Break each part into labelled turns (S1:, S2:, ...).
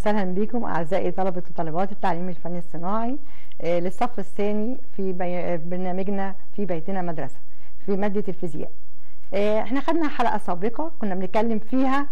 S1: وسهلا بكم اعزائي طلبه وطالبات التعليم الفني الصناعي آه، للصف الثاني في بي- برنامجنا في بيتنا مدرسه في ماده الفيزياء آه، احنا خدنا حلقه سابقه كنا بنتكلم فيها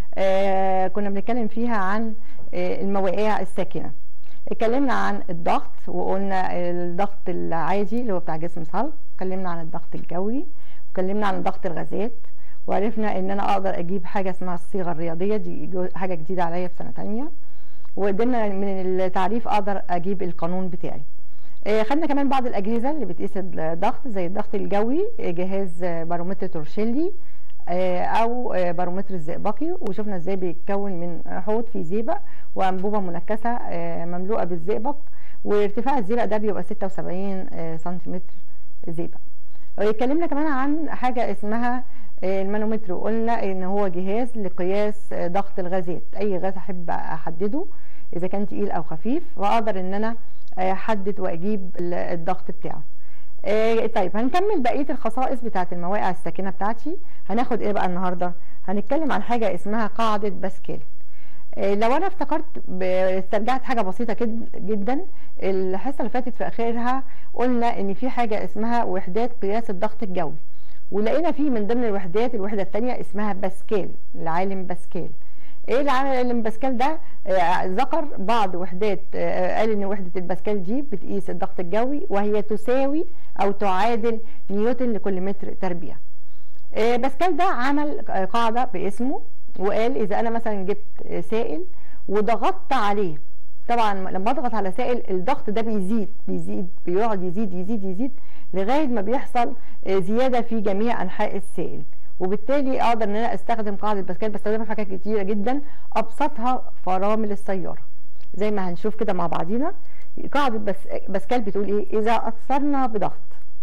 S1: آه، كنا بنتكلم فيها عن آه، المواقع الساكنه اتكلمنا عن الضغط وقلنا الضغط العادي اللي هو بتاع جسم صلب اتكلمنا عن الضغط الجوي واتكلمنا عن ضغط الغازات وعرفنا ان انا اقدر اجيب حاجه اسمها الصيغه الرياضيه دي جو- حاجه جديده عليا في سنه تانية وقدرنا من التعريف اقدر اجيب القانون بتاعي آه، خدنا كمان بعض الاجهزه اللي بتقيس الضغط زي الضغط الجوي آه، جهاز آه، بارومتر تورشيلي آه، او آه، بارومتر الزئبقي وشفنا ازاي بيتكون من حوض فيه زئبق وانبوبه منكسه آه، مملوءه بالزئبق وارتفاع الزئبق ده بيبقى 76 آه، سنتيمتر زئبق اتكلمنا كمان عن حاجه اسمها آه، المانومتر وقلنا ان هو جهاز لقياس آه، ضغط الغازات اي غاز احب احدده اذا كان تقيل او خفيف واقدر ان انا آه، احدد واجيب ال- الضغط بتاعه آه، طيب هنكمل بقيه الخصائص بتاعه المواقع الساكنه بتاعتي هناخد ايه بقى النهارده هنتكلم عن حاجه اسمها قاعده باسكال آه، لو انا افتكرت ب- استرجعت حاجه بسيطه كد- جدا الحصه اللي فاتت في اخرها قلنا ان في حاجه اسمها وحدات قياس الضغط الجوي ولقينا فيه من ضمن الوحدات الوحده الثانيه اسمها باسكال العالم باسكال ايه العالم باسكال ده آه، ذكر بعض وحدات آه، قال ان وحده الباسكال دي بتقيس الضغط الجوي وهي تساوي او تعادل نيوتن لكل متر تربيع آه، باسكال ده عمل آه، قاعده باسمه وقال اذا انا مثلا جبت آه، سائل وضغطت عليه طبعا لما اضغط على سائل الضغط ده بيزيد بيزيد بيقعد يزيد يزيد يزيد لغايه ما بيحصل آه، زياده في جميع انحاء السائل وبالتالي اقدر ان انا استخدم قاعده باسكال بستخدمها في حاجات كتيره جدا ابسطها فرامل السياره زي ما هنشوف كده مع بعضينا قاعده بس باسكال بتقول ايه اذا اثرنا بضغط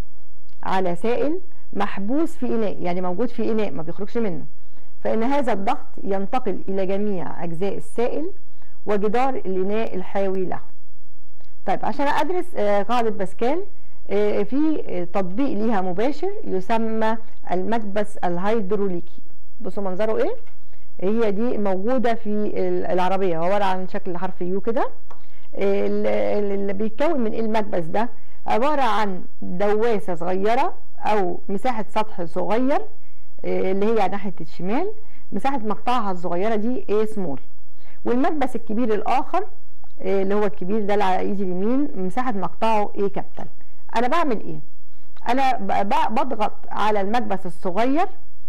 S1: على سائل محبوس في اناء يعني موجود في اناء ما بيخرجش منه فان هذا الضغط ينتقل الى جميع اجزاء السائل وجدار الاناء الحاوي له طيب عشان ادرس آه، قاعده باسكال آه، في آه، تطبيق ليها مباشر يسمى المكبس الهيدروليكي بصوا منظره ايه هي دي موجوده في ال- العربيه هو عباره عن شكل حرف يو كده ال- ال- اللي بيتكون من ايه المكبس ده عباره عن دواسه صغيره او مساحه سطح صغير آه، اللي هي ناحيه الشمال مساحه مقطعها الصغيره دي ايه سمول والمكبس الكبير الاخر آه، اللي هو الكبير ده اللي على ايدي اليمين مساحه مقطعه ايه كابيتال انا بعمل ايه انا ب- ب- بضغط على المكبس الصغير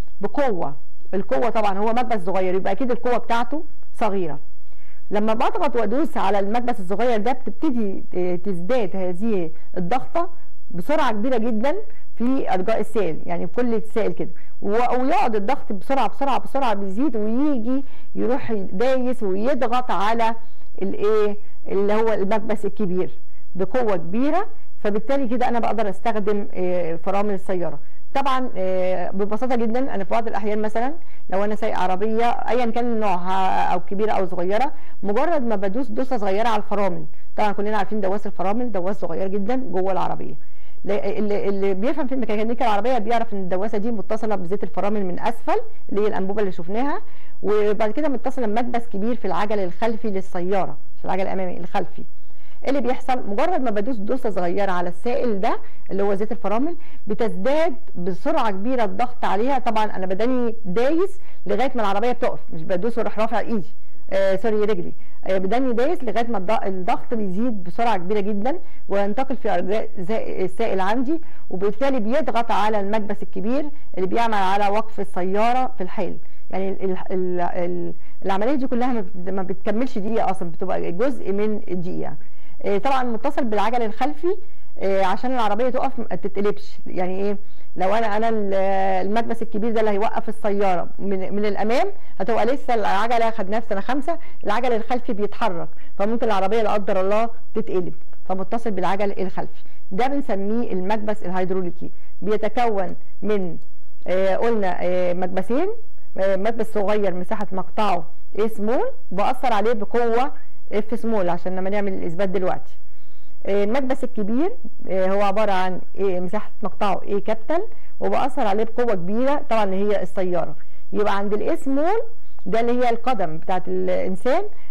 S1: بقوه القوه طبعا هو مكبس صغير يبقى اكيد القوه بتاعته صغيره لما بضغط وادوس على المكبس الصغير ده بتبتدي آه، تزداد هذه الضغطه بسرعه كبيره جدا في ارجاء السائل يعني في كل السائل كده و- ويقعد الضغط بسرعه بسرعه بسرعه بيزيد ويجي يروح دايس ويضغط على الايه اللي هو المكبس الكبير بقوه كبيره فبالتالي كده انا بقدر استخدم آه، فرامل السياره طبعا آه، ببساطه جدا انا في بعض الاحيان مثلا لو انا سايق عربيه ايا كان نوعها او كبيره او صغيره مجرد ما بدوس دوسه صغيره على الفرامل طبعا كلنا عارفين دواس الفرامل دواس صغير جدا جوه العربيه لا- اللي, اللي بيفهم في الميكانيكا العربيه بيعرف ان الدواسه دي متصله بزيت الفرامل من اسفل اللي هي الانبوبه اللي شفناها وبعد كده متصله بمكبس كبير في العجل الخلفي للسياره مش العجل الامامي الخلفي إيه اللي بيحصل مجرد ما بدوس دوسه صغيره على السائل ده اللي هو زيت الفرامل بتزداد بسرعه كبيره الضغط عليها طبعا انا بداني دايس لغايه ما العربيه بتقف مش بدوس واروح رافع ايدي آه سوري رجلي آه بداني دايس لغايه ما الض- الضغط بيزيد بسرعه كبيره جدا وينتقل في ارجاء زا- السائل عندي وبالتالي بيضغط على المكبس الكبير اللي بيعمل على وقف السياره في الحال يعني ال ال ال العمليه دي كلها ما بت- ما بتكملش دقيقه اصلا بتبقى جزء من الدقيقه آه، طبعا متصل بالعجل الخلفي آه، عشان العربيه تقف ما تتقلبش يعني ايه لو انا انا ال- المكبس الكبير ده اللي هيوقف السياره من من الامام هتبقى لسه العجله خدناها في سنه خمسه العجل الخلفي بيتحرك فممكن العربيه لا قدر الله تتقلب فمتصل بالعجل الخلفي ده بنسميه المكبس الهيدروليكي بيتكون من آه، قلنا آه، مكبسين آه، مكبس صغير مساحه مقطعه ايه سمول باثر عليه بقوه اف سمول عشان لما نعمل الاثبات دلوقتي آه، المكبس الكبير آه، هو عباره عن إيه مساحه مقطعه ايه كابيتال وباثر عليه بقوه كبيره طبعا اللي هي السياره يبقى عند الاي سمول ده اللي هي القدم بتاعت الانسان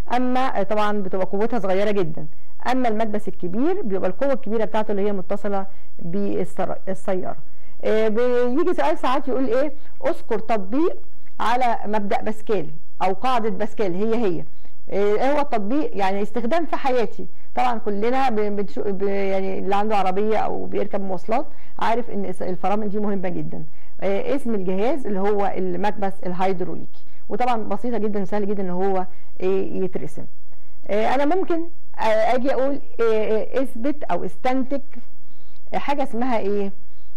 S1: اما طبعا بتبقى قوتها صغيره جدا اما المكبس الكبير بيبقى القوه الكبيره بتاعته اللي هي متصله بالسياره آه، بيجي سؤال ساعات يقول ايه اذكر تطبيق على مبدا باسكال او قاعده باسكال هي هي ايه هو التطبيق يعني استخدام في حياتي طبعا كلنا بنشو يعني اللي عنده عربيه او بيركب مواصلات عارف ان الفرامل دي مهمه جدا آه، اسم الجهاز اللي هو المكبس الهيدروليكي وطبعا بسيطه جدا وسهل جدا ان هو يترسم آه، انا ممكن اجي اقول اثبت او استنتج حاجه اسمها ايه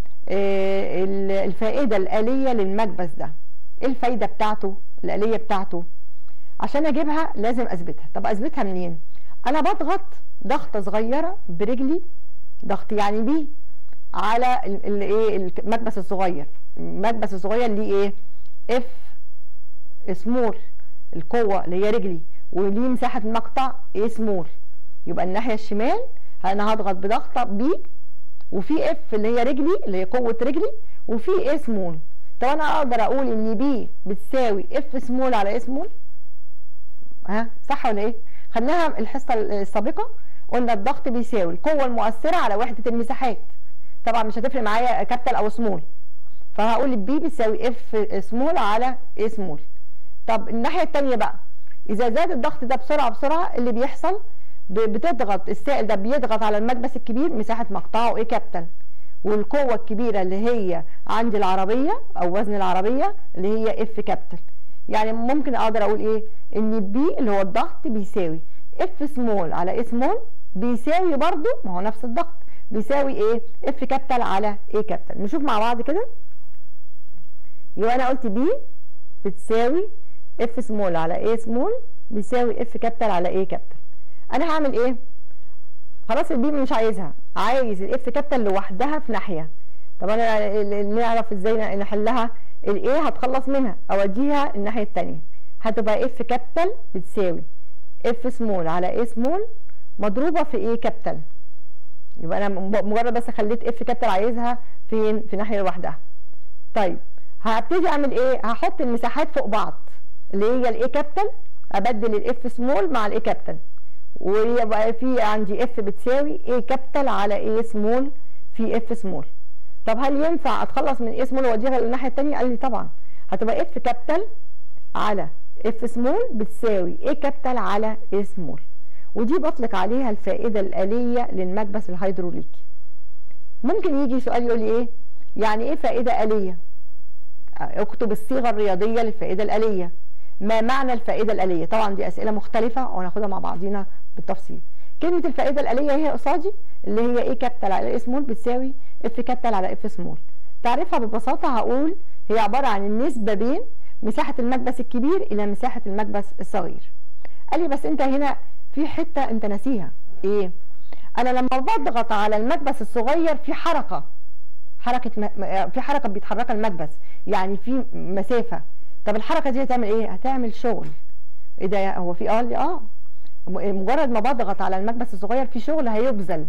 S1: الفائده الاليه للمكبس ده ايه الفايده بتاعته الاليه بتاعته عشان اجيبها لازم اثبتها طب اثبتها منين انا بضغط ضغطه صغيره برجلي ضغط يعني بيه على الايه المكبس الصغير المكبس الصغير ليه ايه اف سمول القوه اللي هي رجلي وليه مساحه مقطع ايه سمول يبقى الناحيه الشمال انا هضغط بضغطه بي وفي اف اللي هي رجلي اللي هي قوه رجلي وفي ايه سمول طب انا اقدر اقول ان بي بتساوي اف سمول على ايه سمول ها صح ولا ايه خدناها الحصه السابقه قلنا الضغط بيساوي القوه المؤثره على وحده المساحات طبعا مش هتفرق معايا كابيتال او سمول فهقول البي بيساوي اف سمول على اي سمول طب الناحيه الثانيه بقى اذا زاد الضغط ده بسرعه بسرعه اللي بيحصل بتضغط السائل ده بيضغط على المكبس الكبير مساحه مقطعه ايه كابيتال والقوه الكبيره اللي هي عند العربيه او وزن العربيه اللي هي اف كابيتال يعني ممكن اقدر اقول ايه ان بي اللي هو الضغط بيساوي اف سمول على اي سمول بيساوي برضو ما هو نفس الضغط بيساوي ايه اف كابيتال على اي كابيتال نشوف مع بعض كده يبقى انا قلت بي بتساوي اف سمول على اي سمول بيساوي اف كابيتال على اي كابيتال انا هعمل ايه خلاص البي مش عايزها عايز الاف كابيتال لوحدها في ناحيه طب انا نعرف ازاي نحلها الايه هتخلص منها اوديها الناحيه الثانيه هتبقى اف كابيتال بتساوي اف سمول على اي سمول مضروبه في ايه كابيتال يبقى انا مجرد بس خليت اف كابيتال عايزها فين في ناحيه لوحدها طيب هبتدي اعمل ايه هحط المساحات فوق بعض اللي هي الاي كابيتال ابدل الاف سمول مع الاي كابيتال ويبقى في عندي اف بتساوي اي كابيتال على اي سمول في اف سمول طب هل ينفع اتخلص من اي سمول واوديها للناحيه الثانيه قال لي طبعا هتبقى اف كابيتال على اف سمول بتساوي اي كابيتال على اي سمول ودي بطلق عليها الفائده الاليه للمكبس الهيدروليكي ممكن يجي سؤال يقول لي ايه يعني ايه فائده اليه اكتب الصيغه الرياضيه للفائده الاليه ما معنى الفائده الاليه طبعا دي اسئله مختلفه وهناخدها مع بعضينا بالتفصيل كلمه الفائده الاليه هي قصادي اللي هي ايه كابيتال على ايه سمول بتساوي اف كابيتال على اف سمول تعريفها ببساطه هقول هي عباره عن النسبه بين مساحه المكبس الكبير الى مساحه المكبس الصغير قال لي بس انت هنا في حته انت ناسيها ايه انا لما بضغط على المكبس الصغير في حركه حركه م... في حركه بيتحركها المكبس يعني في مسافه طب الحركه دي هتعمل ايه هتعمل شغل ايه ده هو في قال لي اه مجرد ما بضغط على المكبس الصغير في شغل هيبذل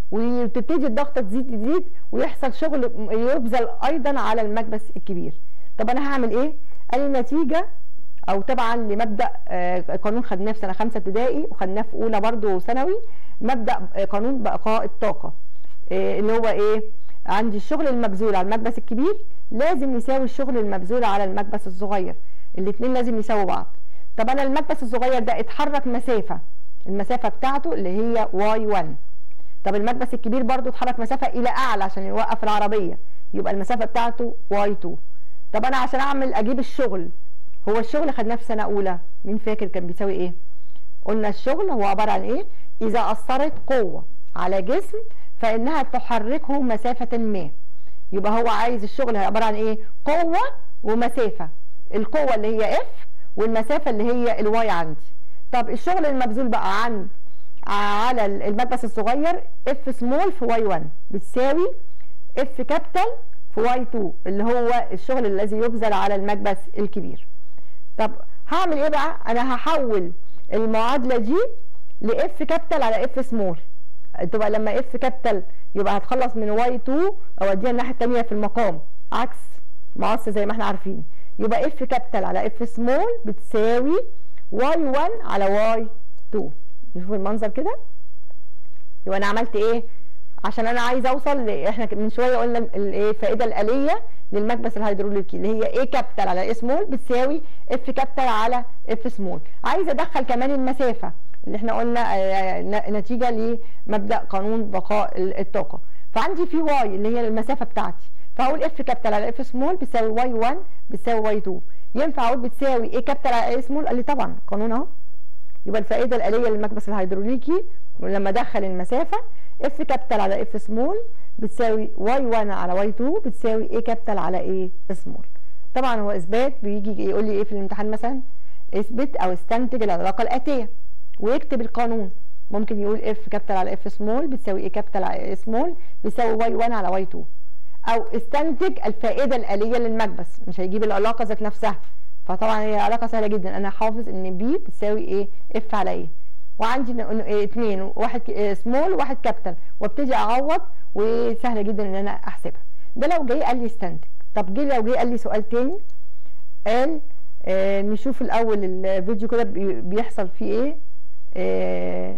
S1: وتبتدي الضغطه تزيد تزيد ويحصل شغل يبذل ايضا على المكبس الكبير طب انا هعمل ايه قال النتيجه او تبعا لمبدا قانون خدناه في سنه خمسه ابتدائي وخدناه في اولى برضه ثانوي مبدا قانون بقاء الطاقه اللي هو ايه عندي الشغل المبذول على المكبس الكبير لازم يساوي الشغل المبذول على المكبس الصغير الاثنين لازم يساووا بعض طب انا المكبس الصغير ده اتحرك مسافه المسافه بتاعته اللي هي واي 1 طب المكبس الكبير برضو اتحرك مسافه الى اعلى عشان يوقف العربيه يبقى المسافه بتاعته واي 2 طب انا عشان اعمل اجيب الشغل هو الشغل خدناه في سنه اولى مين فاكر كان بيساوي ايه قلنا الشغل هو عباره عن ايه اذا اثرت قوه على جسم فانها تحركه مسافه ما يبقى هو عايز الشغل عباره عن ايه قوه ومسافه القوه اللي هي اف والمسافه اللي هي الواي عندي طب الشغل المبذول بقى عند على المكبس الصغير اف سمول في واي 1 بتساوي اف كابيتال في واي 2 اللي هو الشغل الذي يبذل على المكبس الكبير طب هعمل ايه بقى انا هحول المعادله دي لاف كابيتال على اف سمول تبقى لما اف كابيتال يبقى هتخلص من واي 2 اوديها الناحيه الثانيه في المقام عكس معص زي ما احنا عارفين يبقى اف كابيتال على اف سمول بتساوي واي 1 على واي 2 نشوف المنظر كده يبقى انا عملت ايه عشان انا عايز اوصل احنا من شويه قلنا الايه الفائده الاليه للمكبس الهيدروليكي اللي هي ايه كابيتال على ايه سمول بتساوي اف كابيتال على اف سمول عايز ادخل كمان المسافه اللي احنا قلنا آه، نتيجه لمبدا قانون بقاء الطاقه فعندي في واي اللي هي المسافه بتاعتي فهقول اف كابيتال على اف سمول بتساوي واي 1 بتساوي واي 2 ينفع اقول بتساوي ايه كابيتال على ايه سمول قال لي طبعا قانون اهو يبقى الفائده الاليه للمكبس الهيدروليكي لما ادخل المسافه اف كابيتال على اف سمول بتساوي واي 1 على واي 2 بتساوي ايه كابيتال على ايه سمول طبعا هو اثبات بيجي يقول لي ايه في الامتحان مثلا اثبت او استنتج العلاقه الاتيه ويكتب القانون ممكن يقول اف كابيتال على اف سمول بتساوي ايه كابيتال على ايه سمول بتساوي واي 1 على واي 2 او استنتج الفائده الاليه للمكبس مش هيجيب العلاقه ذات نفسها فطبعا هي علاقه سهله جدا انا حافظ ان بي بتساوي ايه اف على ايه وعندي اثنين واحد سمول وواحد كابيتال وابتدي اعوض وسهله جدا ان انا احسبها ده لو جاي قال لي استنتج طب جه لو جه قال لي سؤال تاني قال آه نشوف الاول الفيديو كده بيحصل فيه ايه آه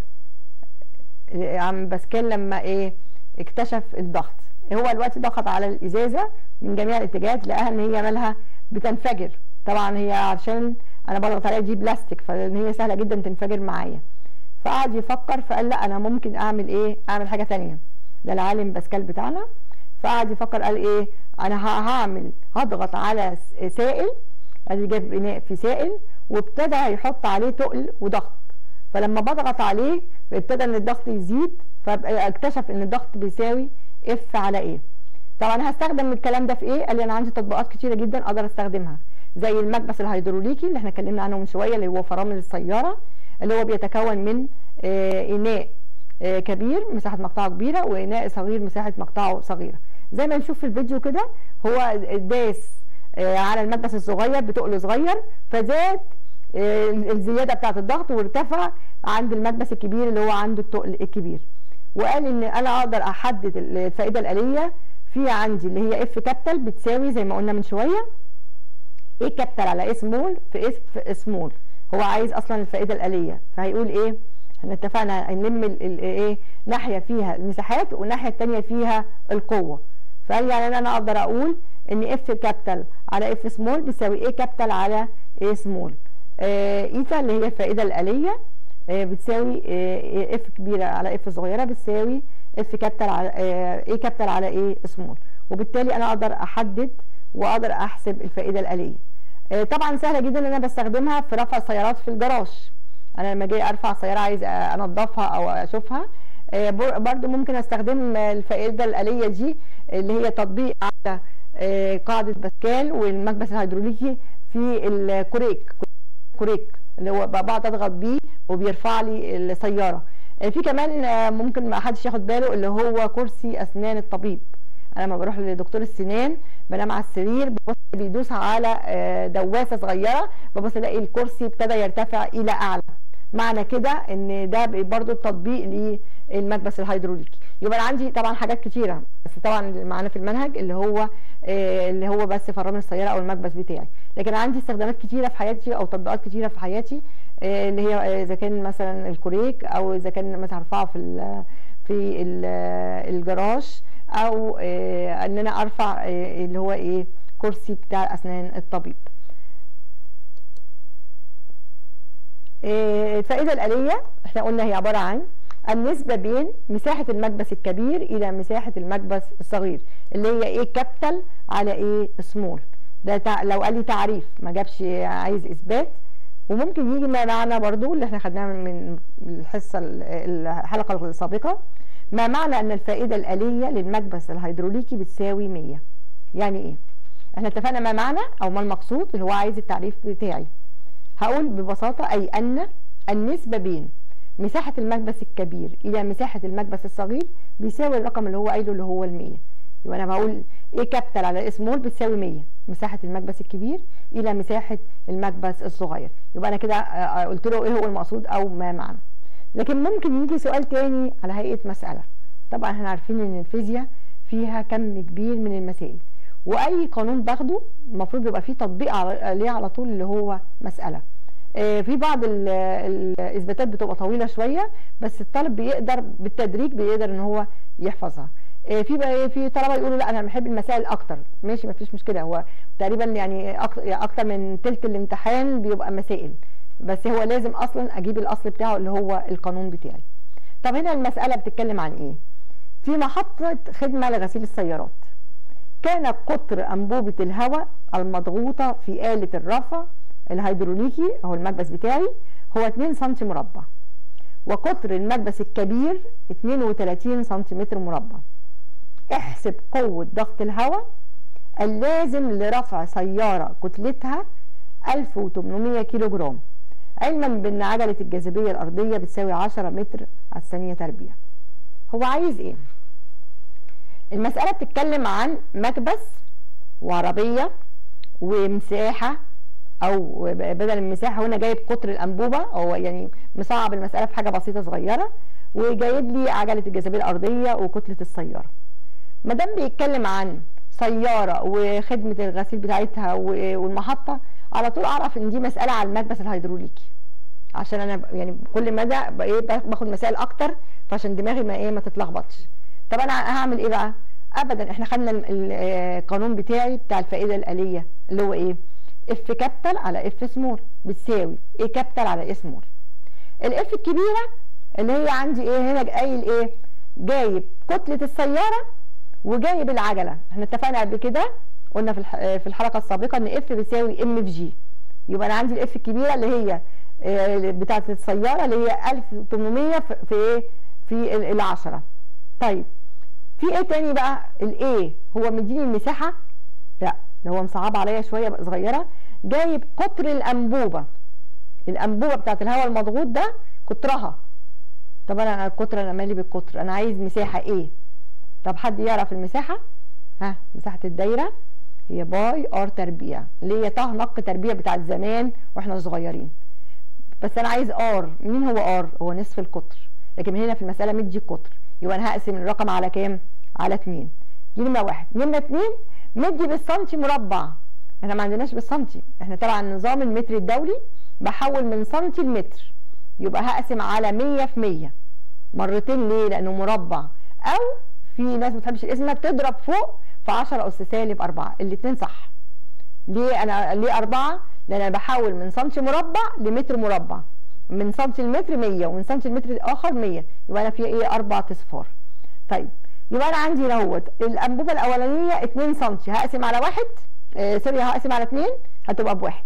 S1: عم باسكال لما ايه اكتشف الضغط هو الوقت ضغط على الازازه من جميع الاتجاهات لقاها ان هي مالها بتنفجر طبعا هي عشان انا بضغط عليها دي بلاستيك فان هي سهله جدا تنفجر معايا فقعد يفكر فقال لا انا ممكن اعمل ايه اعمل حاجه ثانيه ده العالم باسكال بتاعنا فقعد يفكر قال ايه انا هعمل هضغط على سائل ادي جاب اناء في سائل وابتدى يحط عليه تقل وضغط فلما بضغط عليه ابتدى ان الضغط يزيد فاكتشف ان الضغط بيساوي اف على ايه طبعا هستخدم الكلام ده في ايه قال لي انا عندي تطبيقات كتيره جدا اقدر استخدمها زي المكبس الهيدروليكي اللي احنا اتكلمنا عنه من شويه اللي هو فرامل السياره اللي هو بيتكون من آه اناء آه كبير مساحه مقطعه كبيره واناء صغير مساحه مقطعه صغيره زي ما نشوف في الفيديو كده هو داس آه على المكبس الصغير بتقل صغير فزاد آه، الزياده بتاعه الضغط وارتفع عند المكبس الكبير اللي هو عنده التقل الكبير وقال ان انا اقدر احدد الفائده الاليه في عندي اللي هي اف كابيتال بتساوي زي ما قلنا من شويه ايه كابيتال على ايه سمول في اف سمول هو عايز اصلا الفائده الاليه فهيقول ايه احنا اتفقنا نلم ايه ناحيه فيها المساحات والناحيه الثانيه فيها القوه فقال يعني انا اقدر اقول ان اف كابيتال على اف سمول بتساوي ايه كابيتال على ايه سمول آه ايتا اللي هي الفائده الاليه آه بتساوي آه اف كبيره على اف صغيره بتساوي اف كابيتال على آه ايه كابيتال على ايه سمول وبالتالي انا اقدر احدد واقدر احسب الفائده الاليه آه طبعا سهله جدا ان انا بستخدمها في رفع السيارات في الجراج انا لما جاي ارفع سياره عايز انضفها او اشوفها آه برضو ممكن استخدم الفائده الاليه دي اللي هي تطبيق على آه قاعده باسكال والمكبس الهيدروليكي في الكوريك كوريك اللي هو بقعد اضغط بيه وبيرفع لي السياره في كمان ممكن ما حدش ياخد باله اللي هو كرسي اسنان الطبيب انا لما بروح لدكتور السنان بنام على السرير ببص بيدوس على دواسه صغيره ببص الاقي الكرسي ابتدى يرتفع الى اعلى معنى كده ان ده برضو تطبيق للمكبس الهيدروليكي يبقى انا عندي طبعا حاجات كتيره بس طبعا معانا في المنهج اللي هو اللي هو بس فرامل السياره او المكبس بتاعي لكن عندي استخدامات كتيره في حياتي او تطبيقات كتيره في حياتي اللي هي اذا كان مثلا الكوريك او اذا كان مثلا هرفعه في ال في ال الجراج او ان انا ارفع اللي هو ايه كرسي بتاع اسنان الطبيب الفائده الاليه احنا قلنا هي عباره عن النسبة بين مساحة المكبس الكبير إلى مساحة المكبس الصغير اللي هي إيه كابيتال على إيه سمول ده تع... لو قال لي تعريف ما جابش عايز إثبات وممكن يجي ما معنى برضو اللي احنا خدناه من الحصة الحلقة السابقة ما معنى أن الفائدة الآلية للمكبس الهيدروليكي بتساوي 100 يعني إيه؟ احنا اتفقنا ما معنى أو ما المقصود اللي هو عايز التعريف بتاعي هقول ببساطة أي أن النسبة بين مساحة المكبس الكبير إلى مساحة المكبس الصغير بيساوي الرقم اللي هو قايله اللي هو ال 100 يبقى أنا بقول إيه كابيتال على اسمول بتساوي 100 مساحة المكبس الكبير إلى مساحة المكبس الصغير يبقى أنا كده قلت له إيه هو المقصود أو ما معنى لكن ممكن يجي سؤال تاني على هيئة مسألة طبعا احنا عارفين إن الفيزياء فيها كم كبير من المسائل وأي قانون باخده المفروض يبقى فيه تطبيق عليه على طول اللي هو مسألة آه، في بعض ال- الاثباتات بتبقى طويله شويه بس الطالب بيقدر بالتدريج بيقدر ان هو يحفظها آه، في بقى إيه، في طلبه يقولوا لا انا بحب المسائل اكتر ماشي مفيش مشكله هو تقريبا يعني أك- يعني اكتر من تلت الامتحان بيبقى مسائل بس هو لازم اصلا اجيب الاصل بتاعه اللي هو القانون بتاعي طب هنا المساله بتتكلم عن ايه في محطه خدمه لغسيل السيارات كان قطر انبوبه الهواء المضغوطه في آلة الرفع الهيدروليكي هو المكبس بتاعي هو 2 سم مربع وقطر المكبس الكبير 32 سنتيمتر مربع احسب قوة ضغط الهواء اللازم لرفع سيارة كتلتها 1800 كيلو جرام علما بان عجلة الجاذبية الارضية بتساوي 10 متر على الثانية تربيع هو عايز ايه المسألة بتتكلم عن مكبس وعربية ومساحة او بدل المساحة هنا جايب قطر الانبوبة او يعني مصعب المسألة في حاجة بسيطة صغيرة وجايب لي عجلة الجاذبية الارضية وكتلة السيارة ما دام بيتكلم عن سيارة وخدمة الغسيل بتاعتها و- والمحطة على طول اعرف ان دي مسألة على المكبس الهيدروليكي عشان انا ب- يعني كل مدى ب- ايه باخد مسائل اكتر فعشان دماغي ما ايه ما تتلخبطش طب انا هعمل ايه بقى ابدا احنا خدنا ال- ال- آه، القانون بتاعي بتاع الفائده الاليه اللي هو ايه اف كابيتال على اف سمول بتساوي ايه كابيتال على ايه سمول الاف الكبيره اللي هي عندي ايه هنا قايل ايه جايب كتله السياره وجايب العجله احنا اتفقنا قبل كده قلنا في الح- آه، في الحلقه السابقه ان اف بيساوي ام في جي يبقى انا عندي الاف الكبيره اللي هي آه، بتاعه السياره اللي هي 1800 في في ايه في ال- العشرة طيب في ايه تاني بقى الايه هو مديني المساحه لا ده هو مصعب عليا شويه بقى صغيره جايب قطر الانبوبه الانبوبه بتاعه الهواء المضغوط ده قطرها طب انا القطر انا مالي بالقطر انا عايز مساحه ايه طب حد يعرف المساحه ها مساحه الدايره هي باي ار تربيع اللي هي طه نق تربيع بتاعت زمان واحنا صغيرين بس انا عايز ار مين هو ار هو نصف القطر لكن هنا في المساله مدي القطر يبقى انا هقسم الرقم على كام على 2 دي نمره واحد نمره 2 مدي بالسنتي مربع احنا ما عندناش بالسنتي احنا تبع نظام المتر الدولي بحول من سنتي لمتر يبقى هقسم على 100 في 100 مرتين ليه لانه مربع او في ناس ما بتحبش القسمه بتضرب فوق في 10 اس سالب 4 الاثنين صح ليه انا ليه 4 لان انا بحول من سنتي مربع لمتر مربع من سنتي لمتر 100 ومن سنتي لمتر الاخر 100 يبقى انا في ايه اربع اصفار طيب يبقى انا عندي اهوت الانبوبه الاولانيه 2 سم هقسم على واحد آه سوري هقسم على 2 هتبقى بواحد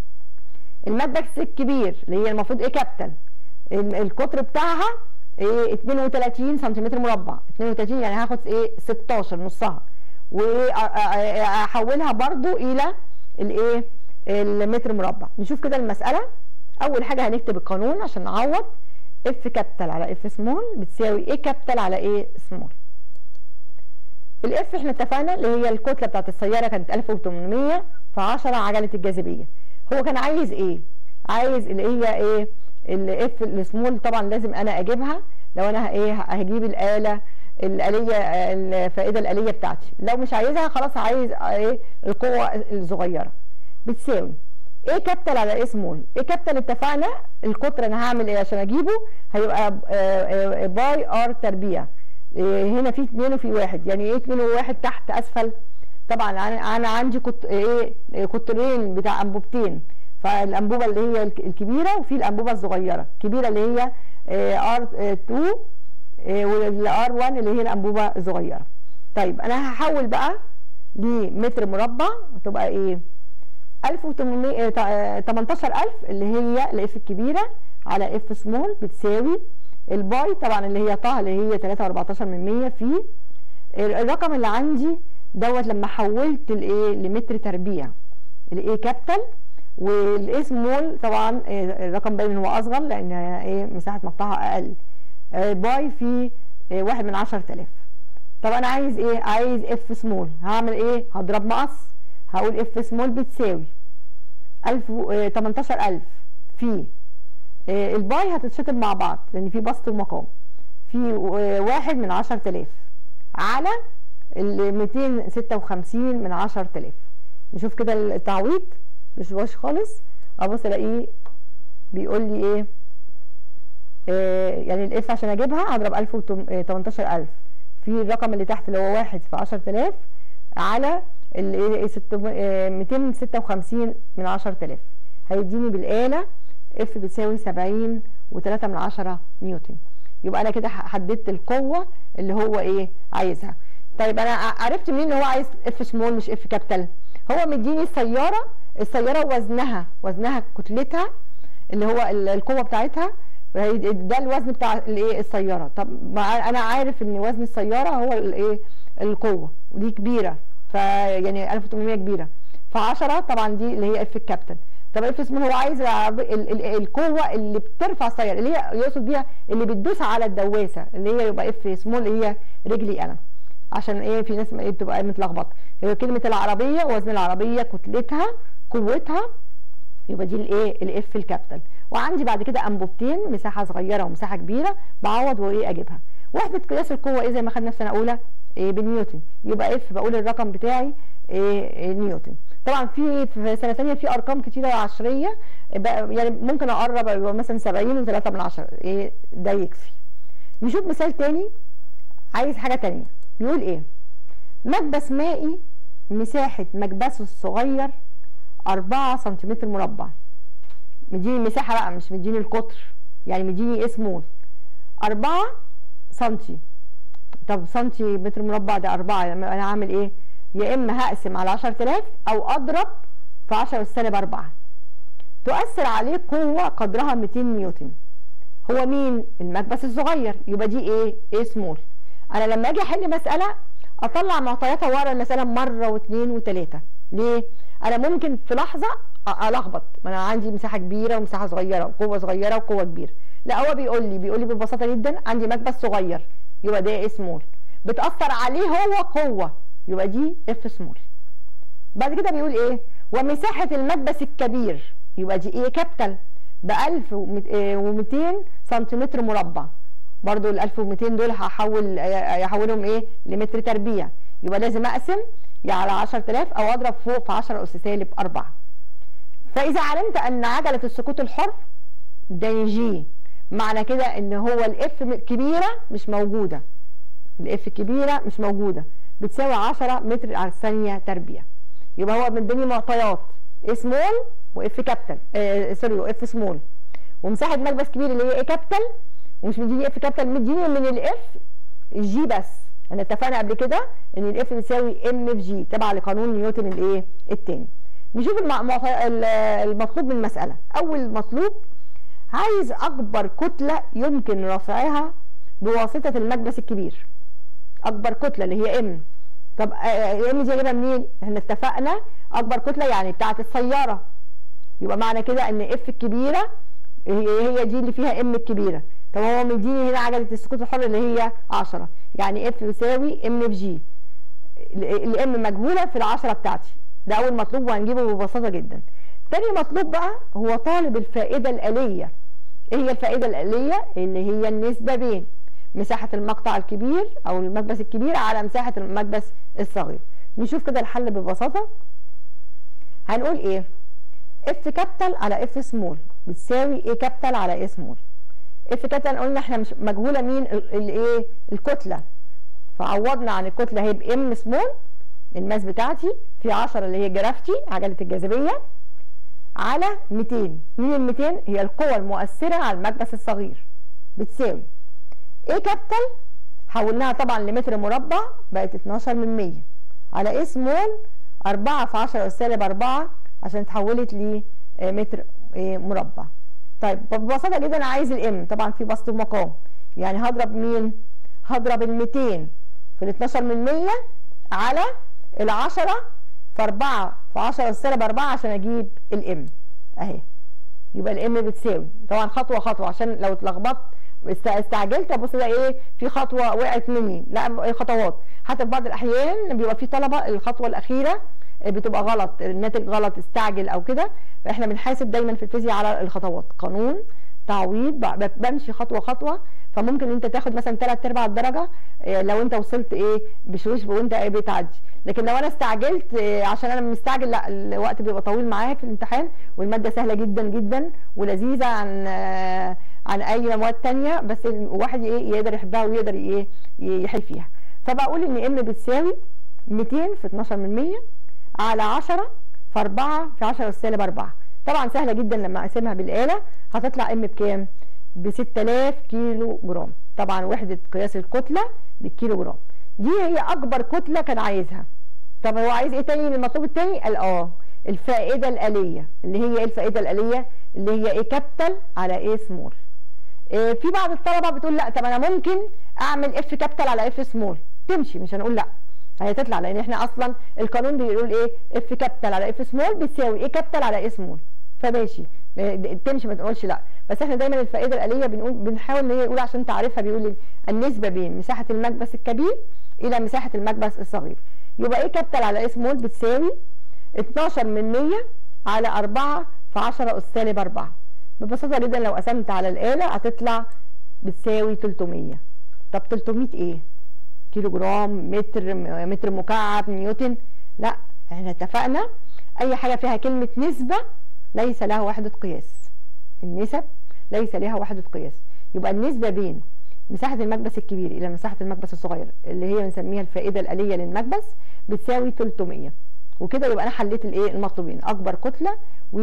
S1: المكبس الكبير اللي هي المفروض ايه كابيتال ال- القطر بتاعها ايه 32 سنتيمتر مربع 32 يعني هاخد ايه 16 نصها واحولها برضو الى الايه المتر مربع نشوف كده المساله اول حاجه هنكتب القانون عشان نعوض اف كابيتال على اف سمول بتساوي ايه كابيتال على ايه سمول الاف احنا اتفقنا اللي هي الكتله بتاعت السياره كانت 1800 في 10 عجله الجاذبيه هو كان عايز ايه عايز اللي هي ايه الاف السمول طبعا لازم انا اجيبها لو انا ايه هجيب الاله الاليه الفائده الاليه بتاعتي لو مش عايزها خلاص عايز ايه القوه الصغيره بتساوي ايه كابيتال على ايه سمول ايه كابيتال اتفقنا القطر انا هعمل ايه عشان اجيبه هيبقى آه، آه، باي ار تربيع إيه هنا في اتنين وفي واحد يعني ايه اتنين وواحد تحت اسفل طبعا انا أنا عندي كت... ايه إيه قطرين بتاع انبوبتين فالانبوبه اللي هي الك- الكبيره وفي الانبوبه الصغيره الكبيره اللي هي ار 2 والار 1 اللي هي الانبوبه الصغيره طيب انا هحول بقى لمتر مربع تبقى ايه 1800 آه، تا- آه، 18000 اللي هي الاف الكبيره على اف سمول بتساوي الباي طبعا اللي هي طه اللي هي 3.14 من 100 في الرقم اللي عندي دوت لما حولت الايه لمتر تربيع الايه كابيتال والايه سمول طبعا آه، الرقم باين ان هو اصغر لان ايه مساحه مقطعها اقل آه، باي في آه، واحد من 10000 طب انا عايز ايه عايز اف سمول هعمل ايه هضرب مقص هقول اف سمول بتساوي 1000 و- آه، 18000 في آه، الباي هتتشطب مع بعض لان في بسط ومقام في آه، واحد من 10000 على ال 256 من 10000 نشوف كده التعويض مش واش خالص ابص الاقيه بيقول لي ايه آه يعني الاف عشان اجيبها هضرب 1000 و 18000 في الرقم اللي تحت اللي هو 1 في 10000 على ال 256 من 10000 هيديني بالآلة اف بتساوي 70 و3 من 10 نيوتن يبقى انا كده حددت القوه اللي هو ايه عايزها طيب انا عرفت منين ان هو عايز اف سمول مش اف كابيتال هو مديني السياره السياره وزنها وزنها كتلتها اللي هو القوه بتاعتها ده الوزن بتاع الايه السياره طب انا عارف ان وزن السياره هو الايه القوه ودي كبيره فيعني 1800 كبيره ف10 طبعا دي اللي هي اف الكابتن طب اف سمول هو عايز القوه اللي بترفع السياره اللي هي يقصد بيها اللي بتدوس على الدواسه اللي هي يبقى اف سمول اللي هي رجلي انا عشان ايه في ناس بتبقى متلخبطه هي كلمه العربيه وزن العربيه كتلتها قوتها يبقى دي الايه الاف الكابيتال وعندي بعد كده انبوبتين مساحه صغيره ومساحه كبيره بعوض وايه اجيبها وحده قياس القوه ايه زي ما خدنا في سنه اولى إيه بالنيوتن يبقى اف بقول الرقم بتاعي إيه نيوتن طبعا في في سنه ثانيه في ارقام كتيره عشريه يعني ممكن اقرب يبقى مثلا 70 و3 من 10 ايه ده يكفي نشوف مثال تاني عايز حاجه تانية بيقول ايه مكبس مائي مساحه مكبسه الصغير 4 سنتيمتر مربع مديني المساحه بقى مش مديني القطر يعني مديني اسمه 4 سنتي طب سنتي متر مربع ده 4 يعني انا هعمل ايه يا اما هقسم على 10000 او اضرب في 10 والسالب 4 تؤثر عليه قوه قدرها 200 نيوتن هو مين المكبس الصغير يبقى دي ايه ايه سمول انا لما اجي احل مساله اطلع معطياتها ورا المساله مره واثنين وثلاثه ليه انا ممكن في لحظه الخبط ما انا عندي مساحه كبيره ومساحه صغيره وقوه صغيره وقوه كبيره لا هو بيقول لي بيقول لي ببساطه جدا عندي مكبس صغير يبقى ده ايه سمول بتاثر عليه هو قوه يبقى دي اف سمول بعد كده بيقول ايه ومساحه المكبس الكبير يبقى دي ايه كابيتال ب 1200 سنتيمتر مربع برضو ال 1200 دول هحول هحولهم ايه لمتر تربيع يبقى لازم اقسم يا على 10000 او اضرب فوق في 10 اس سالب 4 فاذا علمت ان عجله السقوط الحر ده جي معنى كده ان هو الاف كبيره مش موجوده الاف الكبيره مش موجوده بتساوي 10 متر على الثانيه تربيع يبقى هو مديني معطيات سمول واف كابيتال آه سوري واف سمول ومساحه مكبس كبير اللي هي ايه كابيتال ومش مديني اف كابيتال مديني من الاف الجي بس احنا اتفقنا قبل كده ان الاف بتساوي ام في جي تبع لقانون نيوتن الايه الثاني نشوف المطلوب من المساله اول مطلوب عايز اكبر كتله يمكن رفعها بواسطه المكبس الكبير اكبر كتله اللي هي ام طب ام دي اجيبها منين احنا اتفقنا اكبر كتله يعني بتاعه السياره يبقى معنى كده ان اف الكبيره هي هي دي اللي فيها ام الكبيره طب هو مديني هنا عجله السقوط الحر اللي هي 10 يعني اف بيساوي ام في جي الام مجهوله في العشرة بتاعتي ده اول مطلوب وهنجيبه ببساطه جدا تاني مطلوب بقى هو طالب الفائده الاليه ايه هي الفائده الاليه اللي هي النسبه بين مساحه المقطع الكبير او المكبس الكبير على مساحه المكبس الصغير نشوف كده الحل ببساطه هنقول ايه اف كابيتال على اف سمول بتساوي ايه كابيتال على ايه سمول اف كابيتال قلنا احنا مش مجهوله مين الايه الكتله فعوضنا عن الكتله هي بام سمول الماس بتاعتي في 10 اللي هي جرافتي عجله الجاذبيه على 200 مين ال 200 هي القوه المؤثره على المكبس الصغير بتساوي ايه كابيتال حولناها طبعا لمتر مربع بقت 12 من 100 على ايه سمول 4 في 10 سالب 4 عشان اتحولت لمتر مربع طيب ببساطه جدا انا عايز الام طبعا في بسط ومقام يعني هضرب مين هضرب ال 200 في ال 12 من 100 على ال 10 في 4 في 10 سالب 4 عشان اجيب الام اهي يبقى الام بتساوي طبعا خطوه خطوه عشان لو اتلخبطت استعجلت ابص ده ايه في خطوه وقعت مني لا خطوات حتى في بعض الاحيان بيبقى في طلبه الخطوه الاخيره بتبقى غلط الناتج غلط استعجل او كده احنا بنحاسب دايما في الفيزياء على الخطوات قانون تعويض ب- بمشي خطوه خطوه فممكن انت تاخد مثلا 3 ارباع الدرجه إيه، لو انت وصلت ايه بشويش وانت ايه بتعدي لكن لو انا استعجلت إيه، عشان انا مستعجل لا الوقت بيبقى طويل معايا في الامتحان والماده سهله جدا جدا ولذيذه عن آه، عن اي مواد تانية بس الواحد ايه يقدر يحبها ويقدر ايه يحل فيها فبقول ان ام بتساوي 200 في 12 من 100 على 10 في 4 في 10 سالب 4 طبعا سهله جدا لما اقسمها بالاله هتطلع ام بكام ب 6000 كيلو جرام طبعا وحده قياس الكتله بالكيلو جرام دي هي اكبر كتله كان عايزها طب هو عايز ايه تاني من المطلوب التاني قال اه الفائده الاليه اللي هي ايه الفائده الاليه اللي هي ايه كابيتال على ايه سمول إيه في بعض الطلبه بتقول لا طب انا ممكن اعمل اف كابيتال على اف سمول تمشي مش هنقول لا هي تطلع لان احنا اصلا القانون بيقول ايه اف كابيتال على اف سمول بتساوي ايه كابيتال على ايه سمول فماشي إيه، تمشي ما تقولش لا بس احنا دايما الفائده الاليه بنقول بنحاول ان هي يقول عشان تعرفها بيقول النسبه بين مساحه المكبس الكبير الى مساحه المكبس الصغير يبقى ايه كابيتال على ايه سمول بتساوي 12 من 100 على 4 في 10 اس سالب 4 ببساطه جدا لو قسمت على الاله هتطلع بتساوي 300 طب 300 ايه كيلو جرام متر م- متر مكعب نيوتن لا احنا اتفقنا اي حاجه فيها كلمه نسبه ليس لها وحده قياس النسب ليس لها وحده قياس يبقى النسبه بين مساحه المكبس الكبير الى مساحه المكبس الصغير اللي هي بنسميها الفائده الاليه للمكبس بتساوي 300 وكده يبقى انا حليت الايه المطلوبين اكبر كتله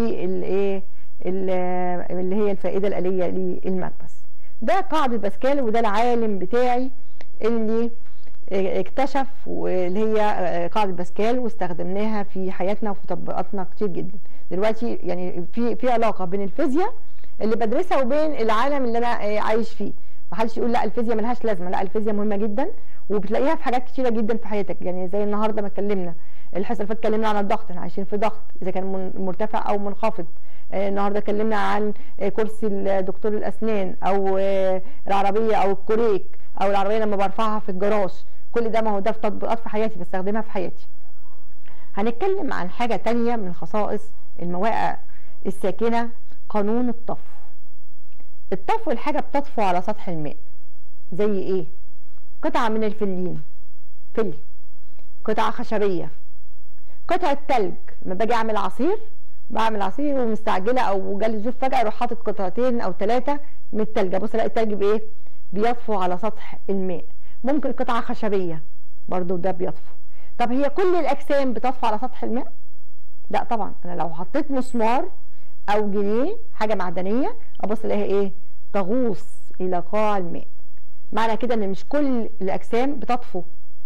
S1: والايه ال- اللي هي الفائده الاليه للمكبس ده قاعده باسكال وده العالم بتاعي اللي اكتشف واللي هي قاعده باسكال واستخدمناها في حياتنا وفي تطبيقاتنا كتير جدا دلوقتي يعني في في علاقه بين الفيزياء اللي بدرسها وبين العالم اللي انا عايش فيه ما حدش يقول لا الفيزياء ملهاش لازمه لا الفيزياء مهمه جدا وبتلاقيها في حاجات كتيره جدا في حياتك يعني زي النهارده ما اتكلمنا الحصه اللي فاتت اتكلمنا عن الضغط احنا عايشين في ضغط اذا كان من- مرتفع او منخفض آه، النهارده اتكلمنا عن آه، كرسي دكتور الاسنان او آه، العربيه او الكوريك او العربيه لما برفعها في الجراج كل ده ما هو ده في تطبيقات في حياتي بستخدمها في حياتي هنتكلم عن حاجه تانية من خصائص المواقع الساكنه قانون الطفو الطفو الحاجه بتطفو على سطح الماء زي ايه قطعه من الفلين فل قطعه خشبيه قطعه تلج لما باجي اعمل عصير بعمل عصير ومستعجله او جالي ظروف فجاه اروح حاطط قطعتين او ثلاثه من التلج ابص الاقي التلج بايه بيطفو على سطح الماء ممكن قطعه خشبيه برضو ده بيطفو طب هي كل الاجسام بتطفو على سطح الماء لا طبعا انا لو حطيت مسمار او جنيه حاجه معدنيه ابص الاقيها ايه تغوص الى قاع الماء معنى كده ان مش كل الاجسام بتطفو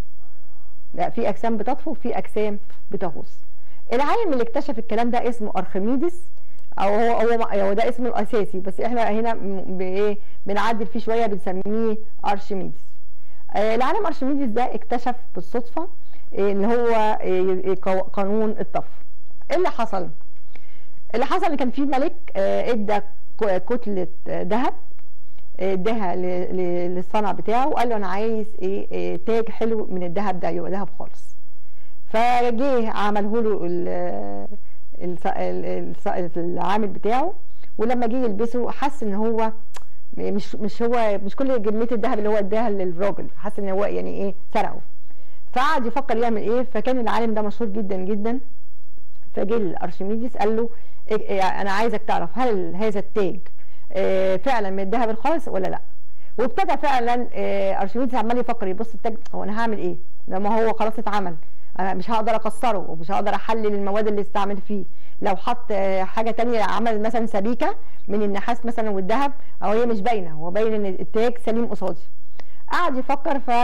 S1: لا في اجسام بتطفو وفي اجسام بتغوص العالم اللي اكتشف الكلام ده اسمه ارخميدس او هو هو هو ده اسمه الاساسي بس احنا هنا م- بايه بنعدل فيه شويه بنسميه ارشميدس آه، العالم ارشميدس ده اكتشف بالصدفه آه، ان هو آه، قو- قانون الطفو ايه اللي حصل اللي حصل ان كان في ملك آه، ادى ك- كتله آه، ذهب آه، اداها ل- ل- للصنع بتاعه وقال له انا عايز ايه آه، تاج حلو من الذهب ده يبقى ذهب خالص فجه عمله له ال- الص- ال- الص- العامل بتاعه ولما جه يلبسه حس ان هو مش مش هو مش كل كميه الذهب اللي هو اداها للراجل حس ان هو يعني ايه سرقه فقعد يفكر يعمل ايه فكان العالم ده مشهور جدا جدا فجه الارشميدس قال له إيه إيه انا عايزك تعرف هل هذا التاج آه، فعلا من الذهب الخالص ولا لا وابتدى فعلا آه، ارشميدس عمال يفكر يبص التاج هو انا هعمل ايه لما هو خلاص اتعمل انا مش هقدر اكسره ومش هقدر احلل المواد اللي استعمل فيه لو حط آه، حاجه تانية عمل مثلا سبيكه من النحاس مثلا والذهب او هي مش باينه هو باين ان التاج سليم قصادي قعد يفكر ف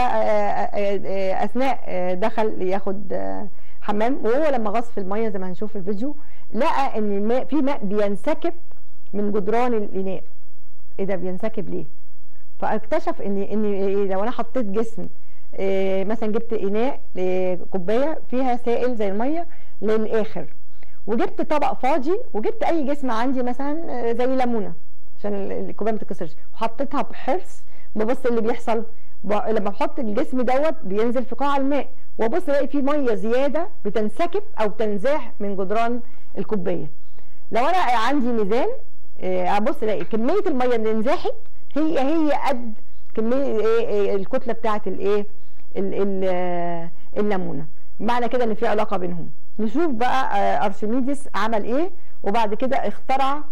S1: اثناء آه، دخل ياخد آه، حمام وهو لما غص في الميه زي ما هنشوف في الفيديو لقى ان الماء في ماء بينسكب من جدران الاناء ايه ده بينسكب ليه فاكتشف ان ان إيه لو انا حطيت جسم إيه مثلا جبت اناء إيه كوبايه فيها سائل زي الميه للاخر وجبت طبق فاضي وجبت اي جسم عندي مثلا آه، زي ليمونه عشان ال- الكوبايه ما تتكسرش وحطيتها بحرص ببص اللي بيحصل ب- لما بحط الجسم دوت بينزل في قاع الماء وابص الاقي فيه ميه زياده بتنسكب او تنزاح من جدران الكوبايه لو انا عندي ميزان آه، ابص الاقي كميه الميه اللي انزاحت هي هي قد كميه ايه إيه الكتله بتاعه الايه ال- ال- آه، الليمونه معنى كده ان في علاقه بينهم نشوف بقى آه، ارشميدس عمل ايه وبعد كده اخترع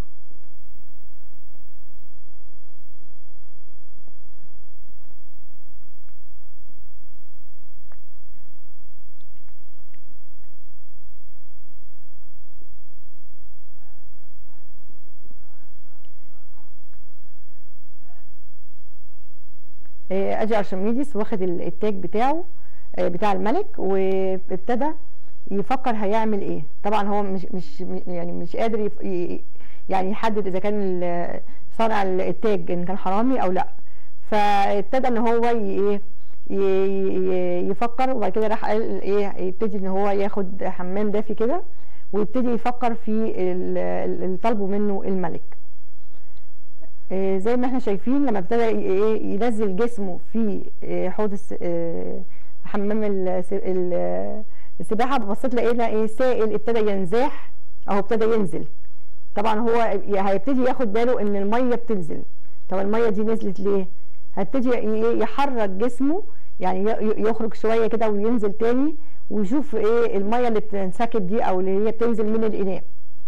S1: آه، ادي ارشميدس واخد ال- التاج بتاعه آه، بتاع الملك وابتدى يفكر هيعمل ايه طبعا هو مش مش يعني مش قادر يف- ي- يعني يحدد اذا كان ال- صانع التاج ان كان حرامي او لا فابتدى ان هو ي- ايه ي- ي- يفكر وبعد كده راح قال ايه يبتدي ان هو ياخد حمام دافي كده ويبتدي يفكر في ال- ال- اللي طالبه منه الملك آه، زي ما احنا شايفين لما ابتدى ي- ايه ينزل جسمه في آه، حوض الس- آه، حمام الس- ال- السباحه بصيت لقينا ايه سائل ابتدى ينزاح او ابتدى ينزل طبعا هو هيبتدي ياخد باله ان الميه بتنزل طب الميه دي نزلت ليه هيبتدي ي- يحرك جسمه يعني ي- ي- يخرج شويه كده وينزل تاني ويشوف ايه الميه اللي بتنسكب دي او اللي هي بتنزل من الاناء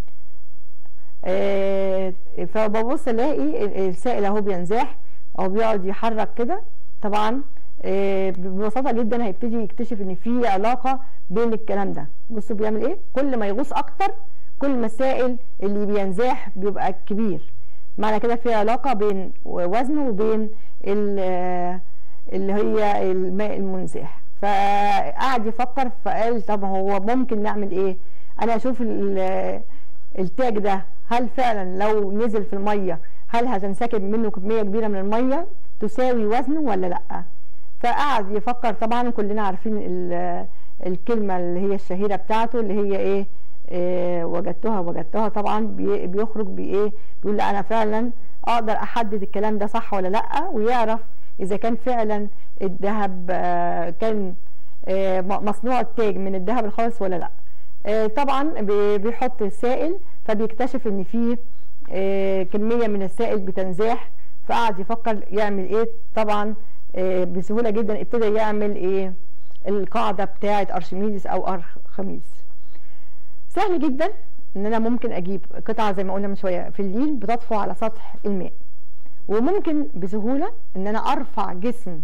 S1: آه، فببص الاقي ال- السائل اهو بينزاح او بيقعد يحرك كده طبعا آه، ببساطه جدا هيبتدي يكتشف ان في علاقه بين الكلام ده بصوا بيعمل ايه كل ما يغوص اكتر كل ما السائل اللي بينزاح بيبقى كبير معنى كده في علاقه بين وزنه وبين ال- آه، اللي هي الماء المنزاح فقعد يفكر فقال طب هو ممكن نعمل ايه انا اشوف ال- التاج ده هل فعلا لو نزل في الميه هل هتنسكب منه كميه كبيره من الميه تساوي وزنه ولا لا فقعد يفكر طبعا كلنا عارفين ال- الكلمه اللي هي الشهيره بتاعته اللي هي ايه آه وجدتها وجدتها طبعا بي- بيخرج بايه بيقول لا انا فعلا اقدر احدد الكلام ده صح ولا لا ويعرف اذا كان فعلا الذهب آه كان آه م- مصنوع التاج من الذهب الخالص ولا لا آه، طبعا بي- بيحط السائل فبيكتشف ان فيه آه، كميه من السائل بتنزاح فقعد يفكر يعمل ايه طبعا آه، بسهوله جدا ابتدى يعمل ايه القاعده بتاعه ارشميدس او ارخميدس سهل جدا ان انا ممكن اجيب قطعه زي ما قلنا من شويه في الليل بتطفو على سطح الماء وممكن بسهوله ان انا ارفع جسم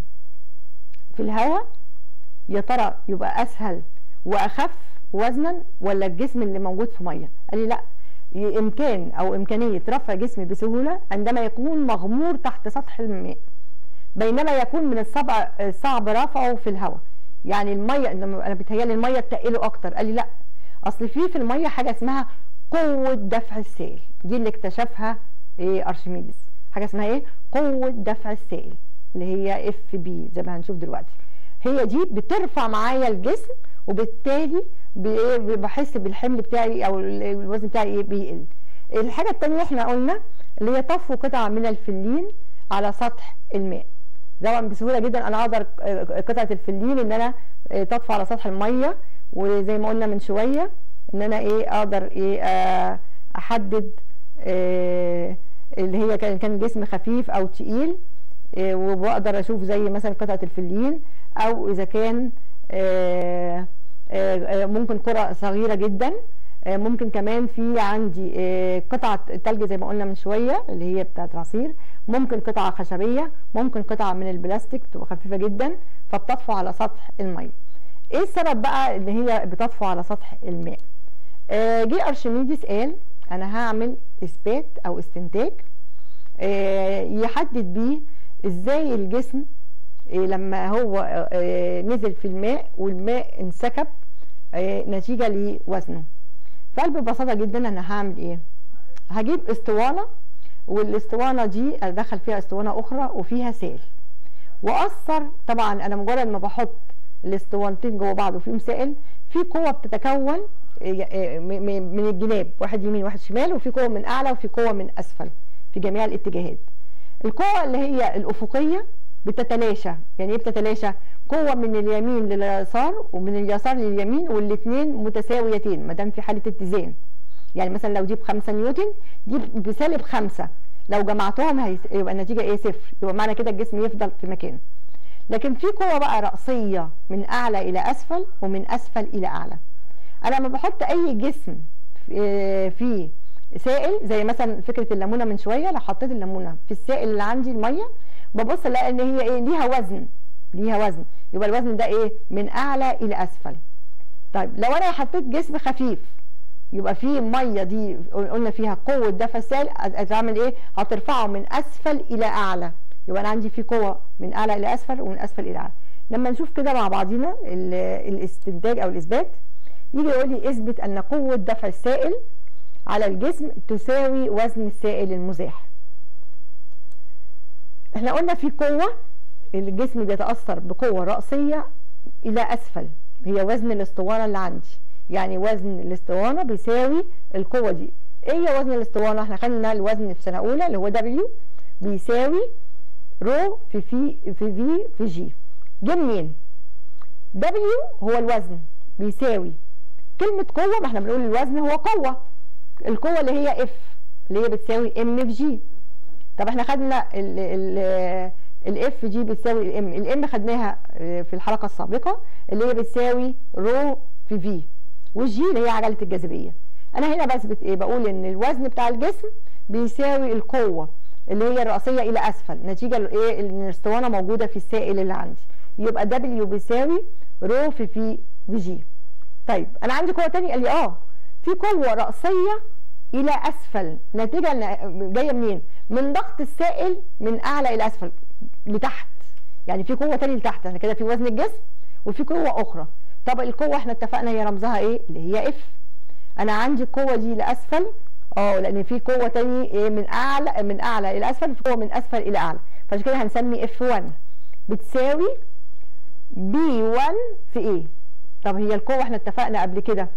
S1: في الهواء يا ترى يبقى اسهل واخف وزنا ولا الجسم اللي موجود في ميه قال لي لا ي- امكان او امكانيه رفع جسمي بسهوله عندما يكون مغمور تحت سطح الماء بينما يكون من الصعب صعب رفعه في الهواء يعني الميه إنما انا بتهيالي الميه تقله اكتر قال لي لا اصل في في الميه حاجه اسمها قوه دفع السائل دي اللي اكتشفها ايه ارشميدس حاجه اسمها ايه قوه دفع السائل اللي هي اف بي زي ما هنشوف دلوقتي هي دي بترفع معايا الجسم وبالتالي بإيه بحس بالحمل بتاعي او ال- الوزن بتاعي ايه بيقل الحاجه الثانيه احنا قلنا اللي هي طفو قطعه من الفلين على سطح الماء طبعا بسهوله جدا انا اقدر آه، قطعه الفلين ان انا آه، تطفو على سطح الميه وزي ما قلنا من شويه ان انا ايه اقدر ايه آه، احدد آه، اللي هي كان كان جسم خفيف او تقيل آه، وبقدر اشوف زي مثلا قطعه الفلين او اذا كان آه، آه، آه، ممكن كرة صغيرة جدا آه، ممكن كمان في عندي آه، قطعة تلج زي ما قلنا من شوية اللي هي بتاعة العصير ممكن قطعة خشبية ممكن قطعة من البلاستيك تبقى خفيفة جدا فبتطفو على سطح المية ايه السبب بقى اللي هي بتطفو على سطح الماء آه، جه ارشميدس قال انا هعمل اثبات او استنتاج آه، يحدد بيه ازاي الجسم آه، لما هو آه، آه، نزل في الماء والماء انسكب آه، نتيجة لوزنه فقال ببساطة جدا انا هعمل ايه هجيب اسطوانة والاسطوانة دي ادخل فيها اسطوانة اخرى وفيها سائل واثر طبعا انا مجرد ما بحط الاسطوانتين جوه بعض وفيهم سائل في قوة بتتكون آه، آه، م- م- من الجناب واحد يمين واحد شمال وفي قوة من اعلى وفي قوة من اسفل في جميع الاتجاهات القوة اللي هي الأفقية بتتلاشى يعني ايه بتتلاشى قوة من اليمين لليسار ومن اليسار لليمين والاتنين متساويتين ما دام في حالة اتزان يعني مثلا لو دي بخمسة نيوتن دي بسالب خمسة لو جمعتهم هي... يبقى النتيجه ايه صفر يبقى معنى كده الجسم يفضل في مكانه لكن في قوه بقى راسيه من اعلى الى اسفل ومن اسفل الى اعلى انا لما بحط اي جسم في سائل زي مثلا فكره الليمونه من شويه لو حطيت الليمونه في السائل اللي عندي الميه ببص الاقي ان هي ايه ليها وزن ليها وزن يبقى الوزن ده ايه من اعلى الى اسفل طيب لو انا حطيت جسم خفيف يبقى في ميه دي قلنا فيها قوه دفع السائل هتعمل ايه هترفعه من اسفل الى اعلى يبقى انا عندي في قوه من اعلى الى اسفل ومن اسفل الى اعلى لما نشوف كده مع بعضينا الاستنتاج او الاثبات يجي يقول لي اثبت ان قوه دفع السائل على الجسم تساوي وزن السائل المزاح احنا قلنا في قوه الجسم بيتاثر بقوه راسيه الى اسفل هي وزن الاسطوانه اللي عندي يعني وزن الاسطوانه بيساوي القوه دي ايه هي وزن الاسطوانه احنا خدنا الوزن في سنه اولى اللي هو دبليو بيساوي رو في في في في في جي جه منين دبليو هو الوزن بيساوي كلمه قوه ما احنا بنقول الوزن هو قوه القوه اللي هي اف اللي هي بتساوي ام في جي طب احنا خدنا ال ال الاف جي بتساوي الام الام خدناها في الحلقه السابقه اللي هي بتساوي رو في في والجي اللي هي عجله الجاذبيه انا هنا بثبت ايه بقول ان الوزن بتاع الجسم بيساوي القوه اللي هي الرئيسيه الى اسفل نتيجه لايه ان الاسطوانه موجوده في السائل اللي عندي يبقى دبليو بيساوي رو في في في جي طيب انا عندي قوه ثانيه قال لي اه في قوه راسيه الى اسفل نتيجه جايه منين من ضغط السائل من اعلى الى اسفل لتحت يعني في قوه ثانيه لتحت احنا كده في وزن الجسم وفي قوه اخرى طب القوه احنا اتفقنا هي رمزها ايه اللي هي اف انا عندي القوه دي لاسفل اه لان في قوه تاني ايه من اعلى من اعلى الى اسفل في قوه من اسفل الى اعلى فعشان كده هنسمي اف 1 بتساوي بي 1 في ايه طب هي القوه احنا اتفقنا قبل كده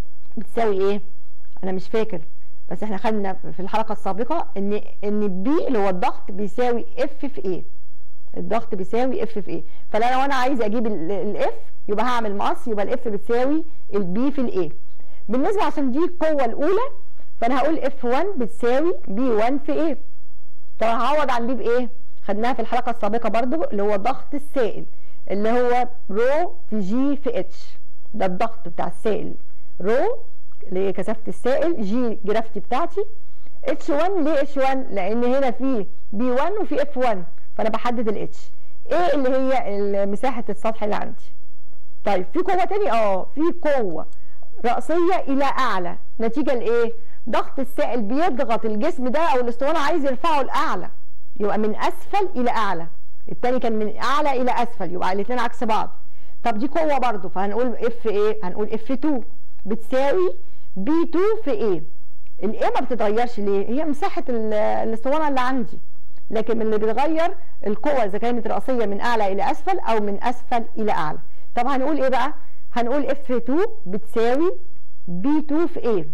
S1: بتساوي ايه انا مش فاكر بس احنا خدنا في الحلقه السابقه ان ان بي اللي هو الضغط بيساوي اف في ايه الضغط بيساوي اف في ايه فلو انا عايز اجيب الاف يبقى هعمل مقص يبقى الاف بتساوي البي في الايه بالنسبه عشان دي القوه الاولى فانا هقول اف 1 بتساوي بي 1 في ايه طب هعوض عن دي بايه خدناها في الحلقه السابقه برضو اللي هو ضغط السائل اللي هو رو في جي في اتش ده الضغط بتاع السائل رو اللي هي كثافه السائل جي جرافتي بتاعتي اتش 1 ليه اتش 1 لان هنا في بي 1 وفي اف 1 فانا بحدد الاتش ايه اللي هي مساحه السطح اللي عندي طيب في قوه تاني اه في قوه راسيه الى اعلى نتيجه لايه ضغط السائل بيضغط الجسم ده او الاسطوانه عايز يرفعه لاعلى يبقى من اسفل الى اعلى التاني كان من اعلى الى اسفل يبقى الاثنين عكس بعض طب دي قوه برضو فهنقول اف ايه هنقول اف 2 بتساوي بي 2 في ايه الايه ما بتتغيرش ليه هي مساحه الاسطوانه اللي عندي لكن اللي بيتغير القوه اذا كانت راسيه من اعلى الى اسفل او من اسفل الى اعلى طب هنقول ايه بقى هنقول اف 2 بتساوي بي 2 في ايه